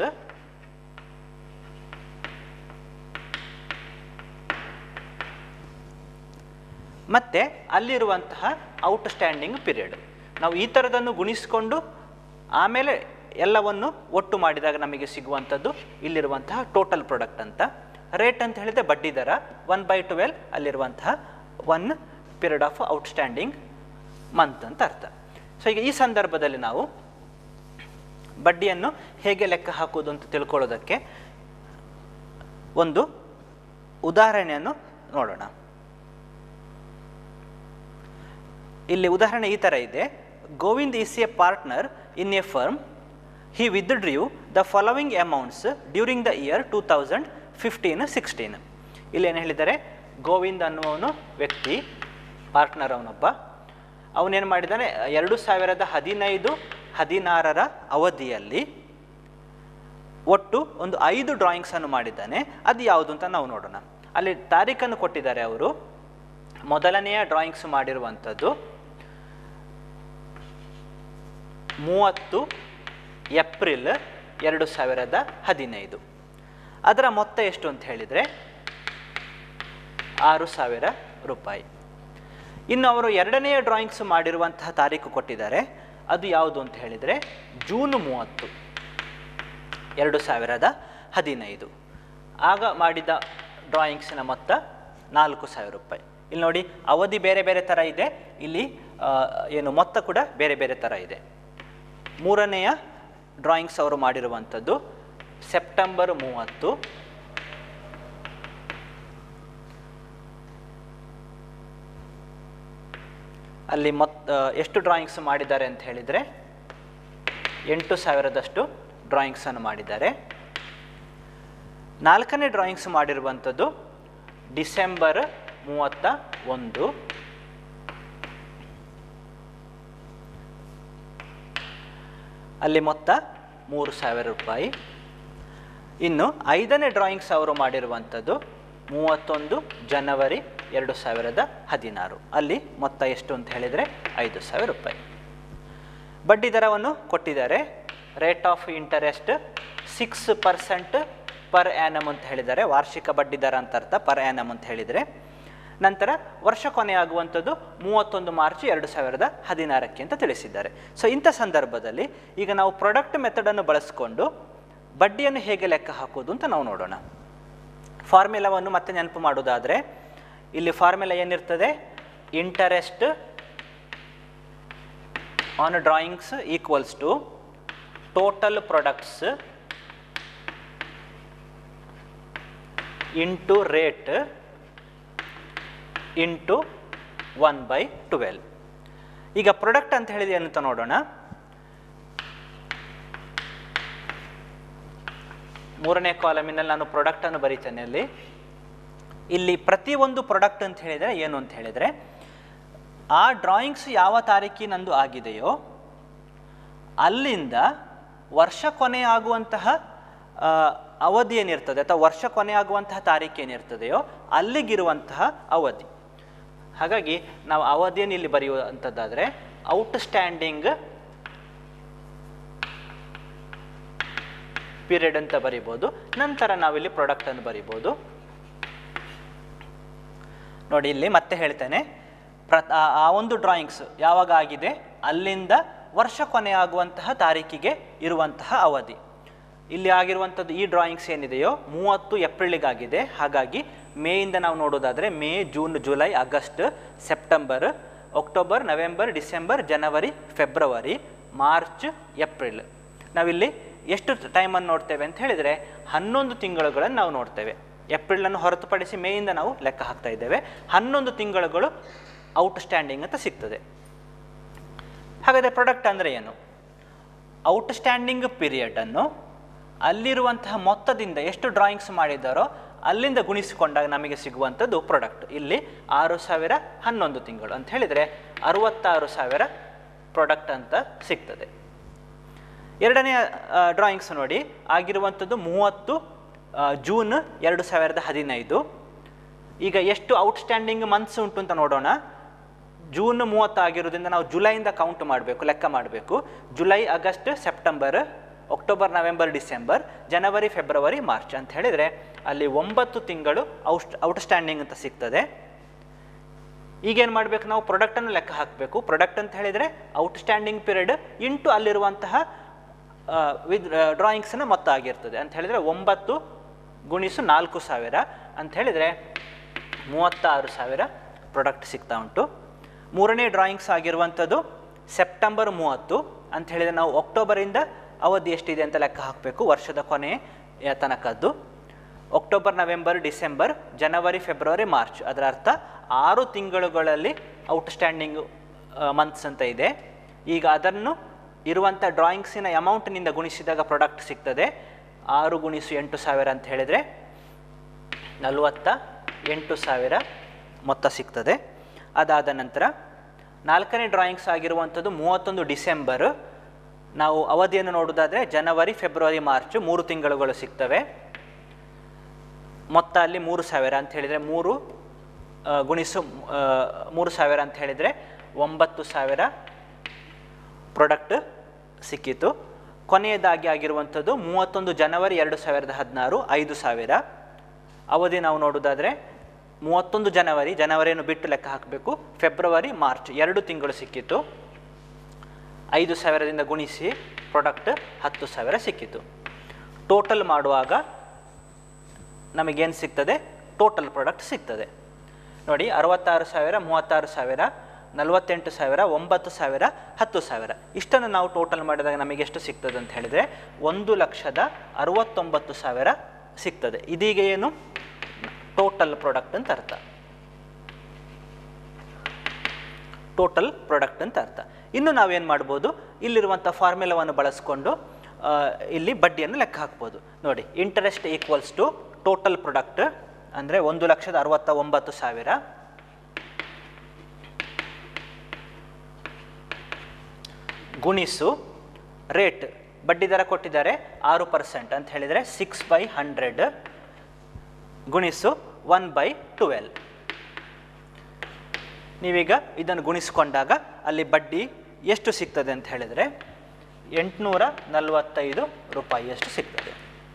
ಮತ್ತು ಅಲ್ಲಿರುವಂತಹ ಔಟ್ಸ್ಟ್ಯಾಂಡಿಂಗ್ ಪೀರಿಯಡ್ ನಾವು ಈ ಥರದನ್ನು ಗುಣಿಸಿಕೊಂಡು ಆಮೇಲೆ ಎಲ್ಲವನ್ನು ಒಟ್ಟು ಮಾಡಿದಾಗ ನಮಗೆ ಸಿಗುವಂಥದ್ದು ಇಲ್ಲಿರುವಂತಹ ಟೋಟಲ್ ಪ್ರಾಡಕ್ಟ್ ಅಂತ ರೇಟ್ ಅಂತ ಹೇಳಿದರೆ ಬಡ್ಡಿ ದರ ಒನ್ ಬೈ ಟ್ವೆಲ್ ಅಲ್ಲಿರುವಂತಹ one period of outstanding month ಅಂತ ಅರ್ಥ ಸೊ ಈಗ ಈ ಸಂದರ್ಭದಲ್ಲಿ ನಾವು ಬಡ್ಡಿಯನ್ನು ಹೇಗೆ ಲೆಕ್ಕ ಹಾಕುವುದು ಅಂತ ತಿಳ್ಕೊಳ್ಳೋದಕ್ಕೆ ಒಂದು ಉದಾಹರಣೆಯನ್ನು ನೋಡೋಣ ಇಲ್ಲಿ ಉದಾಹರಣೆ ಈ ಥರ ಇದೆ Govind is a partner in a firm he withdrew the following amounts during the year two thousand fifteen sixteen ಇಲ್ಲಿ ಏನು ಹೇಳಿದ್ದಾರೆ ಗೋವಿಂದ್ ಅನ್ನುವನು ವ್ಯಕ್ತಿ ಪಾರ್ಟ್ನರ್ ಅವನೊಬ್ಬ ಅವನೇನು ಮಾಡಿದ್ದಾನೆ ಎರಡು ಸಾವಿರದ ಹದಿನೈದು ಹದಿನಾರರ ಅವಧಿಯಲ್ಲಿ ಒಟ್ಟು ಒಂದು ಐದು ಡ್ರಾಯಿಂಗ್ಸನ್ನು ಮಾಡಿದ್ದಾನೆ ಅದು ಯಾವುದು ಅಂತ ನಾವು ನೋಡೋಣ ಅಲ್ಲಿ ತಾರೀಖನ್ನು ಕೊಟ್ಟಿದ್ದಾರೆ ಅವರು ಮೊದಲನೆಯ ಡ್ರಾಯಿಂಗ್ಸ್ ಮಾಡಿರುವಂಥದ್ದು ಮೂವತ್ತು ಏಪ್ರಿಲ್ ಎರಡು ಸಾವಿರದ ಹದಿನೈದು ಅದರ ಮೊತ್ತ ಎಷ್ಟು ಅಂತ ಹೇಳಿದರೆ ಆರು ಸಾವಿರ ರೂಪಾಯಿ ಇನ್ನು ಅವರು ಎರಡನೆಯ ಡ್ರಾಯಿಂಗ್ಸ್ ಮಾಡಿರುವಂತಹ ತಾರೀಕು ಕೊಟ್ಟಿದ್ದಾರೆ ಅದು ಯಾವುದು ಅಂತ ಹೇಳಿದರೆ ಜೂನ್ ಮೂವತ್ತು ಎರಡು ಸಾವಿರದ ಹದಿನೈದು ಆಗ ಮಾಡಿದ ಡ್ರಾಯಿಂಗ್ಸಿನ ಮೊತ್ತ ನಾಲ್ಕು ಸಾವಿರ ರೂಪಾಯಿ ಇಲ್ಲಿ ನೋಡಿ ಅವಧಿ ಬೇರೆ ಬೇರೆ ಥರ ಇದೆ ಇಲ್ಲಿ ಆ, ಏನು ಮೊತ್ತ ಕೂಡ ಬೇರೆ ಬೇರೆ ಥರ ಇದೆ ಮೂರನೆಯ ಡ್ರಾಯಿಂಗ್ಸ್ ಅವರು ಮಾಡಿರುವಂಥದ್ದು ಸೆಪ್ಟೆಂಬರ್ ಮೂವತ್ತು ಅಲ್ಲಿ ಮೊತ್ತ ಎಷ್ಟು ಡ್ರಾಯಿಂಗ್ಸ್ ಮಾಡಿದ್ದಾರೆ ಅಂತ ಹೇಳಿದರೆ ಎಂಟು ಸಾವಿರದಷ್ಟು ಡ್ರಾಯಿಂಗ್ಸನ್ನು ಮಾಡಿದ್ದಾರೆ ನಾಲ್ಕನೇ ಡ್ರಾಯಿಂಗ್ಸ್ ಮಾಡಿರುವಂಥದ್ದು ಡಿಸೆಂಬರ್ ಮೂವತ್ತ ಒಂದು ಅಲ್ಲಿ ಮೊತ್ತ ಮೂರು ಸಾವಿರ ರೂಪಾಯಿ ಇನ್ನು ಐದನೇ ಡ್ರಾಯಿಂಗ್ಸ್ ಅವರು ಮಾಡಿರುವಂಥದ್ದು ಮೂವತ್ತೊಂದು ಜನವರಿ ಎರಡು ಸಾವಿರದ ಹದಿನಾರು ಅಲ್ಲಿ ಮೊತ್ತ ಎಷ್ಟು ಅಂತ ಹೇಳಿದರೆ ಐದು ಸಾವಿರ ರೂಪಾಯಿ ಬಡ್ಡಿ ದರವನ್ನು ಕೊಟ್ಟಿದ್ದಾರೆ rate of interest six percent per annum ಅಂತ ಹೇಳಿದ್ದಾರೆ ವಾರ್ಷಿಕ ಬಡ್ಡಿ ದರ ಅಂತ ಅರ್ಥ ಪರ್ ಆ್ಯನಮ್ ಅಂತ ಹೇಳಿದರೆ ನಂತರ ವರ್ಷ ಕೊನೆಯಾಗುವಂಥದ್ದು ಮೂವತ್ತೊಂದು ಮಾರ್ಚ್ ಎರಡು ಸಾವಿರದ ಹದಿನಾರಕ್ಕೆ ಅಂತ ತಿಳಿಸಿದ್ದಾರೆ ಸೊ ಇಂಥ ಸಂದರ್ಭದಲ್ಲಿ ಈಗ ನಾವು ಪ್ರಾಡಕ್ಟ್ ಮೆಥಡನ್ನು ಬಳಸಿಕೊಂಡು ಬಡ್ಡಿಯನ್ನು ಹೇಗೆ ಲೆಕ್ಕ ಹಾಕೋದು ಅಂತ ನಾವು ನೋಡೋಣ ಫಾರ್ಮುಲಾವನ್ನು ಮತ್ತೆ ನೆನಪು ಮಾಡೋದಾದರೆ ಇಲ್ಲಿ ಫಾರ್ಮುಲಾ ಏನಿರ್ತದೆ interest on drawings equals to total products into rate into one by twelve ಈಗ ಪ್ರಾಡಕ್ಟ್ ಅಂತ ಹೇಳಿದೆ ಅಂತ ನೋಡೋಣ ಮೂರನೇ ಕಾಲಮಿನಲ್ಲಿ ನಾನು ಪ್ರಾಡಕ್ಟನ್ನು ಬರೀತೇನೆ ಅಲ್ಲಿ ಇಲ್ಲಿ ಪ್ರತಿಯೊಂದು ಪ್ರಾಡಕ್ಟ್ ಅಂತ ಹೇಳಿದರೆ ಏನು ಅಂತ ಹೇಳಿದರೆ ಆ ಡ್ರಾಯಿಂಗ್ಸ್ ಯಾವ ತಾರೀಕಿನಂದು ಆಗಿದೆಯೋ ಅಲ್ಲಿಂದ ವರ್ಷ ಕೊನೆ ಆಗುವಂತಹ ಆ, ಅವಧಿ ಏನಿರ್ತದೆ ಅಥವಾ ವರ್ಷ ಕೊನೆ ಆಗುವಂತಹ ತಾರೀಕು ಏನಿರ್ತದೆಯೋ ಅಲ್ಲಿಗಿರುವಂತಹ ಅವಧಿ ಹಾಗಾಗಿ ನಾವು ಅವಧಿಯನ್ನು ಇಲ್ಲಿ ಬರೆಯುವಂಥದ್ದಾದರೆ ಔಟ್ ಸ್ಟ್ಯಾಂಡಿಂಗ್ ಪೀರಿಯಡ್ ಅಂತ ಬರಿಬೋದು ನಂತರ ನಾವಿಲ್ಲಿ ಪ್ರಾಡಕ್ಟನ್ನು ಬರಿಬೋದು ನೋಡಿ ಇಲ್ಲಿ ಮತ್ತೆ ಹೇಳ್ತೇನೆ ಪ್ರ ಆ- ಆ ಒಂದು ಡ್ರಾಯಿಂಗ್ಸ್ ಯಾವಾಗ ಆಗಿದೆ ಅಲ್ಲಿಂದ ವರ್ಷ ಕೊನೆ ಆಗುವಂತಹ ತಾರೀಕಿಗೆ ಇರುವಂತಹ ಅವಧಿ ಇಲ್ಲಿ ಆಗಿರುವಂಥದ್ದು ಈ ಡ್ರಾಯಿಂಗ್ಸ್ ಏನಿದೆಯೋ ಮೂವತ್ತು ಏಪ್ರಿಲಿಗಾಗಿದೆ ಹಾಗಾಗಿ ಮೇಯಿಂದ ನಾವು ನೋಡೋದಾದರೆ May June July August September October November December January February March April ನಾವಿಲ್ಲಿ ಎಷ್ಟು ಟೈಮನ್ನು ನೋಡ್ತೇವೆ ಅಂತ ಹೇಳಿದರೆ ಹನ್ನೊಂದು ತಿಂಗಳುಗಳನ್ನು ನಾವು ನೋಡ್ತೇವೆ ಏಪ್ರಿಲನ್ನು ಹೊರತುಪಡಿಸಿ ಮೇಯಿಂದ ನಾವು ಲೆಕ್ಕ ಹಾಕ್ತಾ ಇದ್ದೇವೆ ಹನ್ನೊಂದು ತಿಂಗಳುಗಳು ಔಟ್ ಸ್ಟ್ಯಾಂಡಿಂಗ್ ಅಂತ ಸಿಗ್ತದೆ ಹಾಗಾದರೆ ಪ್ರಾಡಕ್ಟ್ ಅಂದರೆ ಏನು ಔಟ್ ಸ್ಟ್ಯಾಂಡಿಂಗ್ ಪೀರಿಯಡನ್ನು ಅಲ್ಲಿರುವಂತಹ ಮೊತ್ತದಿಂದ ಎಷ್ಟು ಡ್ರಾಯಿಂಗ್ಸ್ ಮಾಡಿದ್ದಾರೋ ಅಲ್ಲಿಂದ ಗುಣಿಸಿಕೊಂಡಾಗ ನಮಗೆ ಸಿಗುವಂಥದ್ದು ಪ್ರಾಡಕ್ಟ್ ಇಲ್ಲಿ ಆರು ಸಾವಿರ ಹನ್ನೊಂದು ತಿಂಗಳು ಅಂತ ಹೇಳಿದರೆ ಅರುವತ್ತಾರು ಸಾವಿರ ಪ್ರಾಡಕ್ಟ್ ಅಂತ ಸಿಗ್ತದೆ ಎರಡನೆಯ ಡ್ರಾಯಿಂಗ್ಸ್ ನೋಡಿ ಆಗಿರುವಂಥದ್ದು ಮೂವತ್ತು ಆ, ಜೂನ್ ಎರಡು ಸಾವಿರದ ಹದಿನೈದು ಈಗ ಎಷ್ಟು ಔಟ್ಸ್ಟ್ಯಾಂಡಿಂಗ್ ಮಂತ್ಸ್ ಉಂಟು ಅಂತ ನೋಡೋಣ ಜೂನ್ ಮೂವತ್ತು ಆಗಿರೋದ್ರಿಂದ ನಾವು ಜುಲೈಯಿಂದ ಕೌಂಟ್ ಮಾಡಬೇಕು ಲೆಕ್ಕ ಮಾಡಬೇಕು July August September October November December January February March ಅಂತ ಹೇಳಿದರೆ ಅಲ್ಲಿ ಒಂಬತ್ತು ತಿಂಗಳು ಔಟ್ ಔಟ್ಸ್ಟ್ಯಾಂಡಿಂಗ್ ಅಂತ ಸಿಗ್ತದೆ ಈಗೇನು ಮಾಡಬೇಕು ನಾವು ಪ್ರಾಡಕ್ಟನ್ನು ಲೆಕ್ಕ ಹಾಕಬೇಕು ಪ್ರಾಡಕ್ಟ್ ಅಂತ ಹೇಳಿದರೆ ಔಟ್ಸ್ಟ್ಯಾಂಡಿಂಗ್ ಪೀರಿಯಡ್ ಇಂಟು ಅಲ್ಲಿರುವಂತಹ ವಿದ್ ಡ್ರಾಯಿಂಗ್ಸ್ನ ಮೊತ್ತ ಆಗಿರ್ತದೆ ಅಂತ ಹೇಳಿದರೆ ಒಂಬತ್ತು ಗುಣಿಸು ನಾಲ್ಕು ಸಾವಿರ ಅಂತ ಹೇಳಿದರೆ ಮೂವತ್ತಾರು ಸಾವಿರ ಪ್ರಾಡಕ್ಟ್ ಸಿಗ್ತಾ ಉಂಟು ಮೂರನೇ ಡ್ರಾಯಿಂಗ್ಸ್ ಆಗಿರುವಂಥದ್ದು ಸೆಪ್ಟೆಂಬರ್ ಮೂವತ್ತು ಅಂತ ಹೇಳಿದರೆ ನಾವು ಅಕ್ಟೋಬರಿಂದ ಅವಧಿ ಎಷ್ಟಿದೆ ಅಂತ ಲೆಕ್ಕ ಹಾಕಬೇಕು ವರ್ಷದ ಕೊನೆಯ ತನಕದ್ದು October November December January February March ಅದರ ಅರ್ಥ ಆರು ತಿಂಗಳುಗಳಲ್ಲಿ ಔಟ್ಸ್ಟ್ಯಾಂಡಿಂಗ್ ಮಂತ್ಸ್ ಅಂತ ಇದೆ ಈಗ ಅದನ್ನು ಇರುವಂಥ ಡ್ರಾಯಿಂಗ್ಸಿನ ಅಮೌಂಟ್ನಿಂದ ಗುಣಿಸಿದಾಗ ಪ್ರಾಡಕ್ಟ್ ಸಿಗ್ತದೆ ಆರು ಗುಣಿಸು ಎಂಟು ಸಾವಿರ ಅಂತ ಹೇಳಿದರೆ ನಲವತ್ತ ಎಂಟು ಸಾವಿರ ಮೊತ್ತ ಸಿಗ್ತದೆ ಅದಾದ ನಂತರ ನಾಲ್ಕನೇ ಡ್ರಾಯಿಂಗ್ಸ್ ಆಗಿರುವಂಥದ್ದು ಮೂವತ್ತೊಂದು ಡಿಸೆಂಬರ್ ನಾವು ಅವಧಿಯನ್ನು ನೋಡೋದಾದರೆ ಜನವರಿ ಫೆಬ್ರವರಿ ಮಾರ್ಚ್ ಮೂರು ತಿಂಗಳುಗಳು ಸಿಗ್ತವೆ ಮೊತ್ತ ಅಲ್ಲಿ ಮೂರು ಸಾವಿರ ಅಂತ ಹೇಳಿದರೆ ಮೂರು ಆ, ಗುಣಿಸು ಆ, ಮೂರು ಸಾವಿರ ಅಂತ ಹೇಳಿದರೆ ಒಂಬತ್ತು ಸಾವಿರ ಪ್ರಾಡಕ್ಟ್ ಸಿಕ್ಕಿತು ಕೊನೆಯದಾಗಿ ಆಗಿರುವಂಥದ್ದು ಮೂವತ್ತೊಂದು ಜನವರಿ ಎರಡು ಸಾವಿರದ ಹದಿನಾರು ಐದು ಸಾವಿರ ಅವಧಿ ನಾವು ನೋಡೋದಾದರೆ ಮೂವತ್ತೊಂದು ಜನವರಿ ಜನವರಿಯನ್ನು ಬಿಟ್ಟು ಲೆಕ್ಕ ಹಾಕಬೇಕು ಫೆಬ್ರವರಿ ಮಾರ್ಚ್ ಎರಡು ತಿಂಗಳು ಸಿಕ್ಕಿತು ಐದು ಸಾವಿರದಿಂದ ಗುಣಿಸಿ ಪ್ರಾಡಕ್ಟ್ ಹತ್ತು ಸಾವಿರ ಸಿಕ್ಕಿತು ಟೋಟಲ್ ಮಾಡುವಾಗ ನಮಗೇನು ಸಿಗ್ತದೆ ಟೋಟಲ್ ಪ್ರಾಡಕ್ಟ್ ಸಿಗ್ತದೆ ನೋಡಿ ಅರವತ್ತಾರು ಸಾವಿರ ಮೂವತ್ತಾರು ಸಾವಿರ ನಲವತ್ತೆಂಟು ಸಾವಿರ ಒಂಬತ್ತು ಸಾವಿರ ಹತ್ತು ಸಾವಿರ ಇಷ್ಟನ್ನು ನಾವು ಟೋಟಲ್ ಮಾಡಿದಾಗ ನಮಗೆ ಎಷ್ಟು ಸಿಗ್ತದೆ ಅಂತ ಹೇಳಿದರೆ ಒಂದು ಲಕ್ಷದ ಅರವತ್ತೊಂಬತ್ತು ಸಾವಿರ ಸಿಗ್ತದೆ ಇದೀಗ ಏನು ಟೋಟಲ್ ಪ್ರಾಡಕ್ಟ್ ಅಂತ ಅರ್ಥ ಟೋಟಲ್ ಪ್ರಾಡಕ್ಟ್ ಅಂತ ಅರ್ಥ ಇನ್ನು ನಾವೇನು ಮಾಡ್ಬೋದು ಇಲ್ಲಿರುವಂಥ ಫಾರ್ಮುಲಾವನ್ನು ಬಳಸ್ಕೊಂಡು ಆ, ಇಲ್ಲಿ ಬಡ್ಡಿಯನ್ನು ಲೆಕ್ಕ ಹಾಕ್ಬೋದು ನೋಡಿ interest equals to total product ಅಂದರೆ ಒಂದು ಲಕ್ಷದ ಅರವತ್ತ ಒಂಬತ್ತು ಸಾವಿರ ಗುಣಿಸು ರೇಟ್ ಬಡ್ಡಿ ದರ ಕೊಟ್ಟಿದ್ದಾರೆ ಆರು ಪರ್ಸೆಂಟ್ ಅಂತ ಹೇಳಿದರೆ ಸಿಕ್ಸ್ ಬೈ ಹಂಡ್ರೆಡ್ ಗುಣಿಸು ಒನ್ ಬೈ ಟ್ವೆಲ್ ನೀವೀಗ ಇದನ್ನು ಗುಣಿಸ್ಕೊಂಡಾಗ ಅಲ್ಲಿ ಬಡ್ಡಿ ಎಷ್ಟು ಸಿಗ್ತದೆ ಅಂತ ಹೇಳಿದರೆ ಎಂಟುನೂರ ನಲವತ್ತೈದು ರೂಪಾಯಿಯಷ್ಟು ಸಿಗ್ತದೆ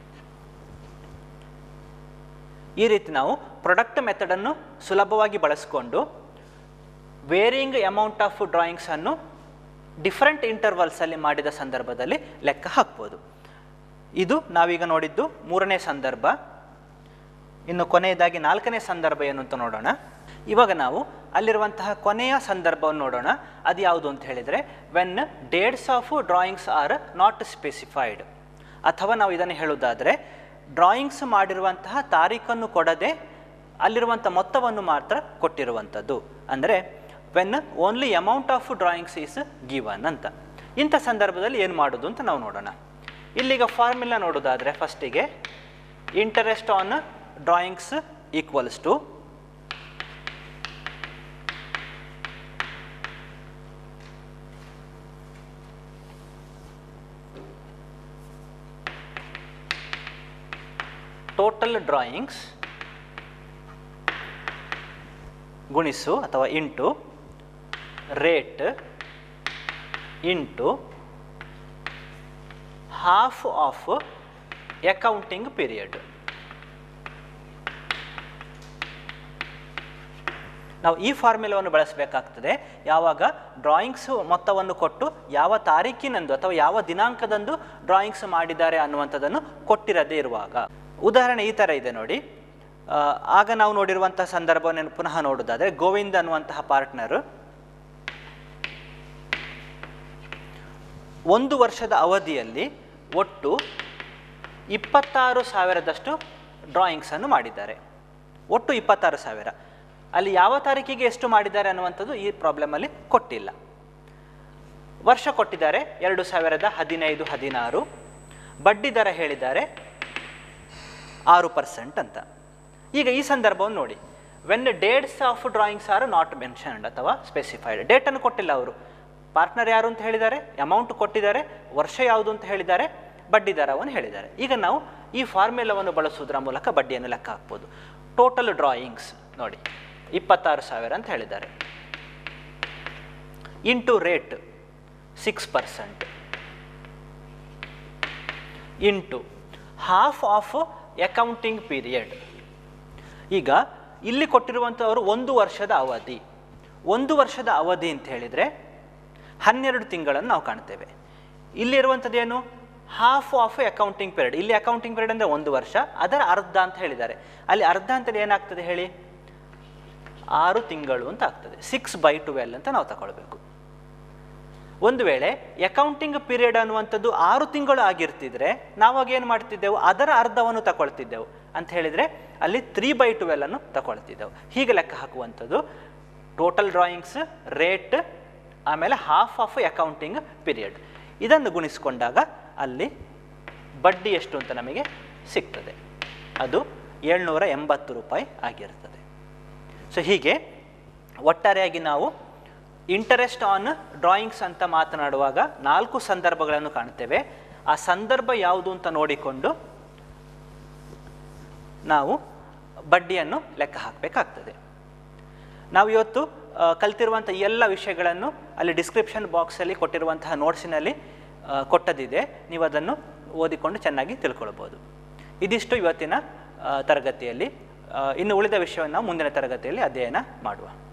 ಈ ರೀತಿ ನಾವು ಪ್ರೊಡಕ್ಟ್ ಮೆಥಡನ್ನು ಸುಲಭವಾಗಿ ಬಳಸಿಕೊಂಡು ವೇರಿಯಿಂಗ್ ಅಮೌಂಟ್ ಆಫ್ ಡ್ರಾಯಿಂಗ್ಸನ್ನು ಡಿಫ್ರೆಂಟ್ ಇಂಟರ್ವಲ್ಸಲ್ಲಿ ಮಾಡಿದ ಸಂದರ್ಭದಲ್ಲಿ ಲೆಕ್ಕ ಹಾಕ್ಬೋದು ಇದು ನಾವೀಗ ನೋಡಿದ್ದು ಮೂರನೇ ಸಂದರ್ಭ ಇನ್ನು ಕೊನೆಯದಾಗಿ ನಾಲ್ಕನೇ ಸಂದರ್ಭ ಏನು ಅಂತ ನೋಡೋಣ ಇವಾಗ ನಾವು ಅಲ್ಲಿರುವಂತಹ ಕೊನೆಯ ಸಂದರ್ಭವನ್ನು ನೋಡೋಣ ಅದು ಯಾವುದು ಅಂತ ಹೇಳಿದರೆ when dates of drawings are not specified ಅಥವಾ ನಾವು ಇದನ್ನು ಹೇಳುವುದಾದರೆ ಡ್ರಾಯಿಂಗ್ಸ್ ಮಾಡಿರುವಂತಹ ತಾರೀಖನ್ನು ಕೊಡದೆ ಅಲ್ಲಿರುವಂಥ ಮೊತ್ತವನ್ನು ಮಾತ್ರ ಕೊಟ್ಟಿರುವಂಥದ್ದು ಅಂದರೆ when only amount of drawings is given ಅಂತ ಇಂಥ ಸಂದರ್ಭದಲ್ಲಿ ಏನು ಮಾಡೋದು ಅಂತ ನಾವು ನೋಡೋಣ ಇಲ್ಲಿಗ ಫಾರ್ಮುಲಾ ನೋಡೋದಾದರೆ ಫಸ್ಟಿಗೆ interest on drawings equals to total drawings ಗುಣಿಸು ಅಥವಾ into rate into half of accounting period ನಾವು ಈ ಫಾರ್ಮುಲಾವನ್ನು ಬಳಸಬೇಕಾಗ್ತದೆ ಯಾವಾಗ ಡ್ರಾಯಿಂಗ್ಸ್ ಮೊತ್ತವನ್ನು ಕೊಟ್ಟು ಯಾವ ತಾರೀಕಿನಂದು ಅಥವಾ ಯಾವ ದಿನಾಂಕದಂದು ಡ್ರಾಯಿಂಗ್ಸ್ ಮಾಡಿದ್ದಾರೆ ಅನ್ನುವಂಥದ್ದನ್ನು ಕೊಟ್ಟಿರದೇ ಇರುವಾಗ ಉದಾಹರಣೆ ಈ ಥರ ಇದೆ ನೋಡಿ ಆ, ಆಗ ನಾವು ನೋಡಿರುವಂತಹ ಸಂದರ್ಭವನ್ನು ಪುನಃ ನೋಡೋದಾದರೆ ಗೋವಿಂದ್ ಅನ್ನುವಂತಹ ಪಾರ್ಟ್ನರು ಒಂದು ವರ್ಷದ ಅವಧಿಯಲ್ಲಿ ಒಟ್ಟು ಇಪ್ಪತ್ತಾರು ಸಾವಿರದಷ್ಟು ಡ್ರಾಯಿಂಗ್ಸನ್ನು ಮಾಡಿದ್ದಾರೆ ಒಟ್ಟು ಇಪ್ಪತ್ತಾರು ಸಾವಿರ ಅಲ್ಲಿ ಯಾವ ತಾರೀಕಿಗೆ ಎಷ್ಟು ಮಾಡಿದ್ದಾರೆ ಅನ್ನುವಂಥದ್ದು ಈ ಪ್ರಾಬ್ಲಮಲ್ಲಿ ಕೊಟ್ಟಿಲ್ಲ ವರ್ಷ ಕೊಟ್ಟಿದ್ದಾರೆ ಎರಡು ಸಾವಿರದ ಹದಿನೈದು ಹದಿನಾರು ಬಡ್ಡಿ ದರ ಹೇಳಿದ್ದಾರೆ ಆರು ಪರ್ಸೆಂಟ್ ಅಂತ ಈಗ ಈ ಸಂದರ್ಭವನ್ನು ನೋಡಿ when dates of drawings are not mentioned ಅಥವಾ ಸ್ಪೆಸಿಫೈಡ್ ಡೇಟನ್ನು ಕೊಟ್ಟಿಲ್ಲ ಅವರು ಪಾರ್ಟ್ನರ್ ಯಾರು ಅಂತ ಹೇಳಿದ್ದಾರೆ ಅಮೌಂಟ್ ಕೊಟ್ಟಿದ್ದಾರೆ ವರ್ಷ ಯಾವುದು ಅಂತ ಹೇಳಿದ್ದಾರೆ ಬಡ್ಡಿ ದರವನ್ನು ಹೇಳಿದ್ದಾರೆ ಈಗ ನಾವು ಈ ಫಾರ್ಮುಲಾವನ್ನು ಬಳಸುವುದರ ಮೂಲಕ ಬಡ್ಡಿಯನ್ನು ಲೆಕ್ಕ ಹಾಕ್ಬೋದು ಟೋಟಲ್ ಡ್ರಾಯಿಂಗ್ಸ್ ನೋಡಿ ಇಪ್ಪತ್ತಾರು ಸಾವಿರ ಅಂತ ಹೇಳಿದ್ದಾರೆ into rate six percent into half of accounting period ಈಗ ಇಲ್ಲಿ ಕೊಟ್ಟಿರುವಂಥವರು ಒಂದು ವರ್ಷದ ಅವಧಿ ಒಂದು ವರ್ಷದ ಅವಧಿ ಅಂತ ಹೇಳಿದರೆ ಹನ್ನೆರಡು ತಿಂಗಳನ್ನು ನಾವು ಕಾಣ್ತೇವೆ ಇಲ್ಲಿರುವಂಥದ್ದು ಏನು ಹಾಫ್ ಆಫ್ ಅಕೌಂಟಿಂಗ್ ಪೀರಿಯಡ್ ಇಲ್ಲಿ ಅಕೌಂಟಿಂಗ್ ಪೀರಿಯಡ್ ಅಂದರೆ ಒಂದು ವರ್ಷ ಅದರ ಅರ್ಧ ಅಂತ ಹೇಳಿದ್ದಾರೆ ಅಲ್ಲಿ ಅರ್ಧ ಅಂತೇಳಿ ಏನಾಗ್ತದೆ ಹೇಳಿ ಆರು ತಿಂಗಳು ಅಂತ ಆಗ್ತದೆ ಸಿಕ್ಸ್ ಬೈ ಟ್ವೆಲ್ ಅಂತ ನಾವು ತಗೊಳ್ಬೇಕು ಒಂದು ವೇಳೆ ಅಕೌಂಟಿಂಗ್ ಪೀರಿಯಡ್ ಅನ್ನುವಂಥದ್ದು ಆರು ತಿಂಗಳು ಆಗಿರ್ತಿದ್ರೆ ನಾವಾಗ ಏನು ಮಾಡ್ತಿದ್ದೆವು ಅದರ ಅರ್ಧವನ್ನು ತಗೊಳ್ತಿದ್ದೆವು ಅಂತ ಹೇಳಿದರೆ ಅಲ್ಲಿ ತ್ರೀ ಬೈ ಟ್ವೆಲ್ ಅನ್ನು ತಗೊಳ್ತಿದ್ದೆವು ಹೀಗೆ ಲೆಕ್ಕ ಹಾಕುವಂಥದ್ದು ಟೋಟಲ್ ಡ್ರಾಯಿಂಗ್ಸ್ ರೇಟ್ ಆಮೇಲೆ ಹಾಫ್ ಆಫ್ ಅಕೌಂಟಿಂಗ್ ಪೀರಿಯಡ್ ಇದನ್ನು ಗುಣಿಸ್ಕೊಂಡಾಗ ಅಲ್ಲಿ ಬಡ್ಡಿ ಎಷ್ಟು ಅಂತ ನಮಗೆ ಸಿಗ್ತದೆ ಅದು ಏಳ್ನೂರ ಎಂಬತ್ತು ರೂಪಾಯಿ ಆಗಿರ್ತದೆ ಸೊ ಹೀಗೆ ಒಟ್ಟಾರೆಯಾಗಿ ನಾವು ಇಂಟರೆಸ್ಟ್ ಆನ್ ಡ್ರಾಯಿಂಗ್ಸ್ ಅಂತ ಮಾತನಾಡುವಾಗ ನಾಲ್ಕು ಸಂದರ್ಭಗಳನ್ನು ಕಾಣ್ತೇವೆ ಆ ಸಂದರ್ಭ ಯಾವುದು ಅಂತ ನೋಡಿಕೊಂಡು ನಾವು ಬಡ್ಡಿಯನ್ನು ಲೆಕ್ಕ ಹಾಕಬೇಕಾಗ್ತದೆ ನಾವು ಇವತ್ತು ಆ, ಕಲ್ತಿರುವಂಥ ಈ ಎಲ್ಲ ವಿಷಯಗಳನ್ನು ಅಲ್ಲಿ ಡಿಸ್ಕ್ರಿಪ್ಷನ್ ಬಾಕ್ಸಲ್ಲಿ ಕೊಟ್ಟಿರುವಂತಹ ನೋಟ್ಸಿನಲ್ಲಿ ಆ, ಕೊಟ್ಟದಿದೆ ನೀವು ಅದನ್ನು ಓದಿಕೊಂಡು ಚೆನ್ನಾಗಿ ತಿಳ್ಕೊಳ್ಬೋದು ಇದಿಷ್ಟು ಇವತ್ತಿನ ಆ, ತರಗತಿಯಲ್ಲಿ ಆ, ಇನ್ನು ಉಳಿದ ವಿಷಯವನ್ನು ನಾವು ಮುಂದಿನ ತರಗತಿಯಲ್ಲಿ ಅಧ್ಯಯನ ಮಾಡುವ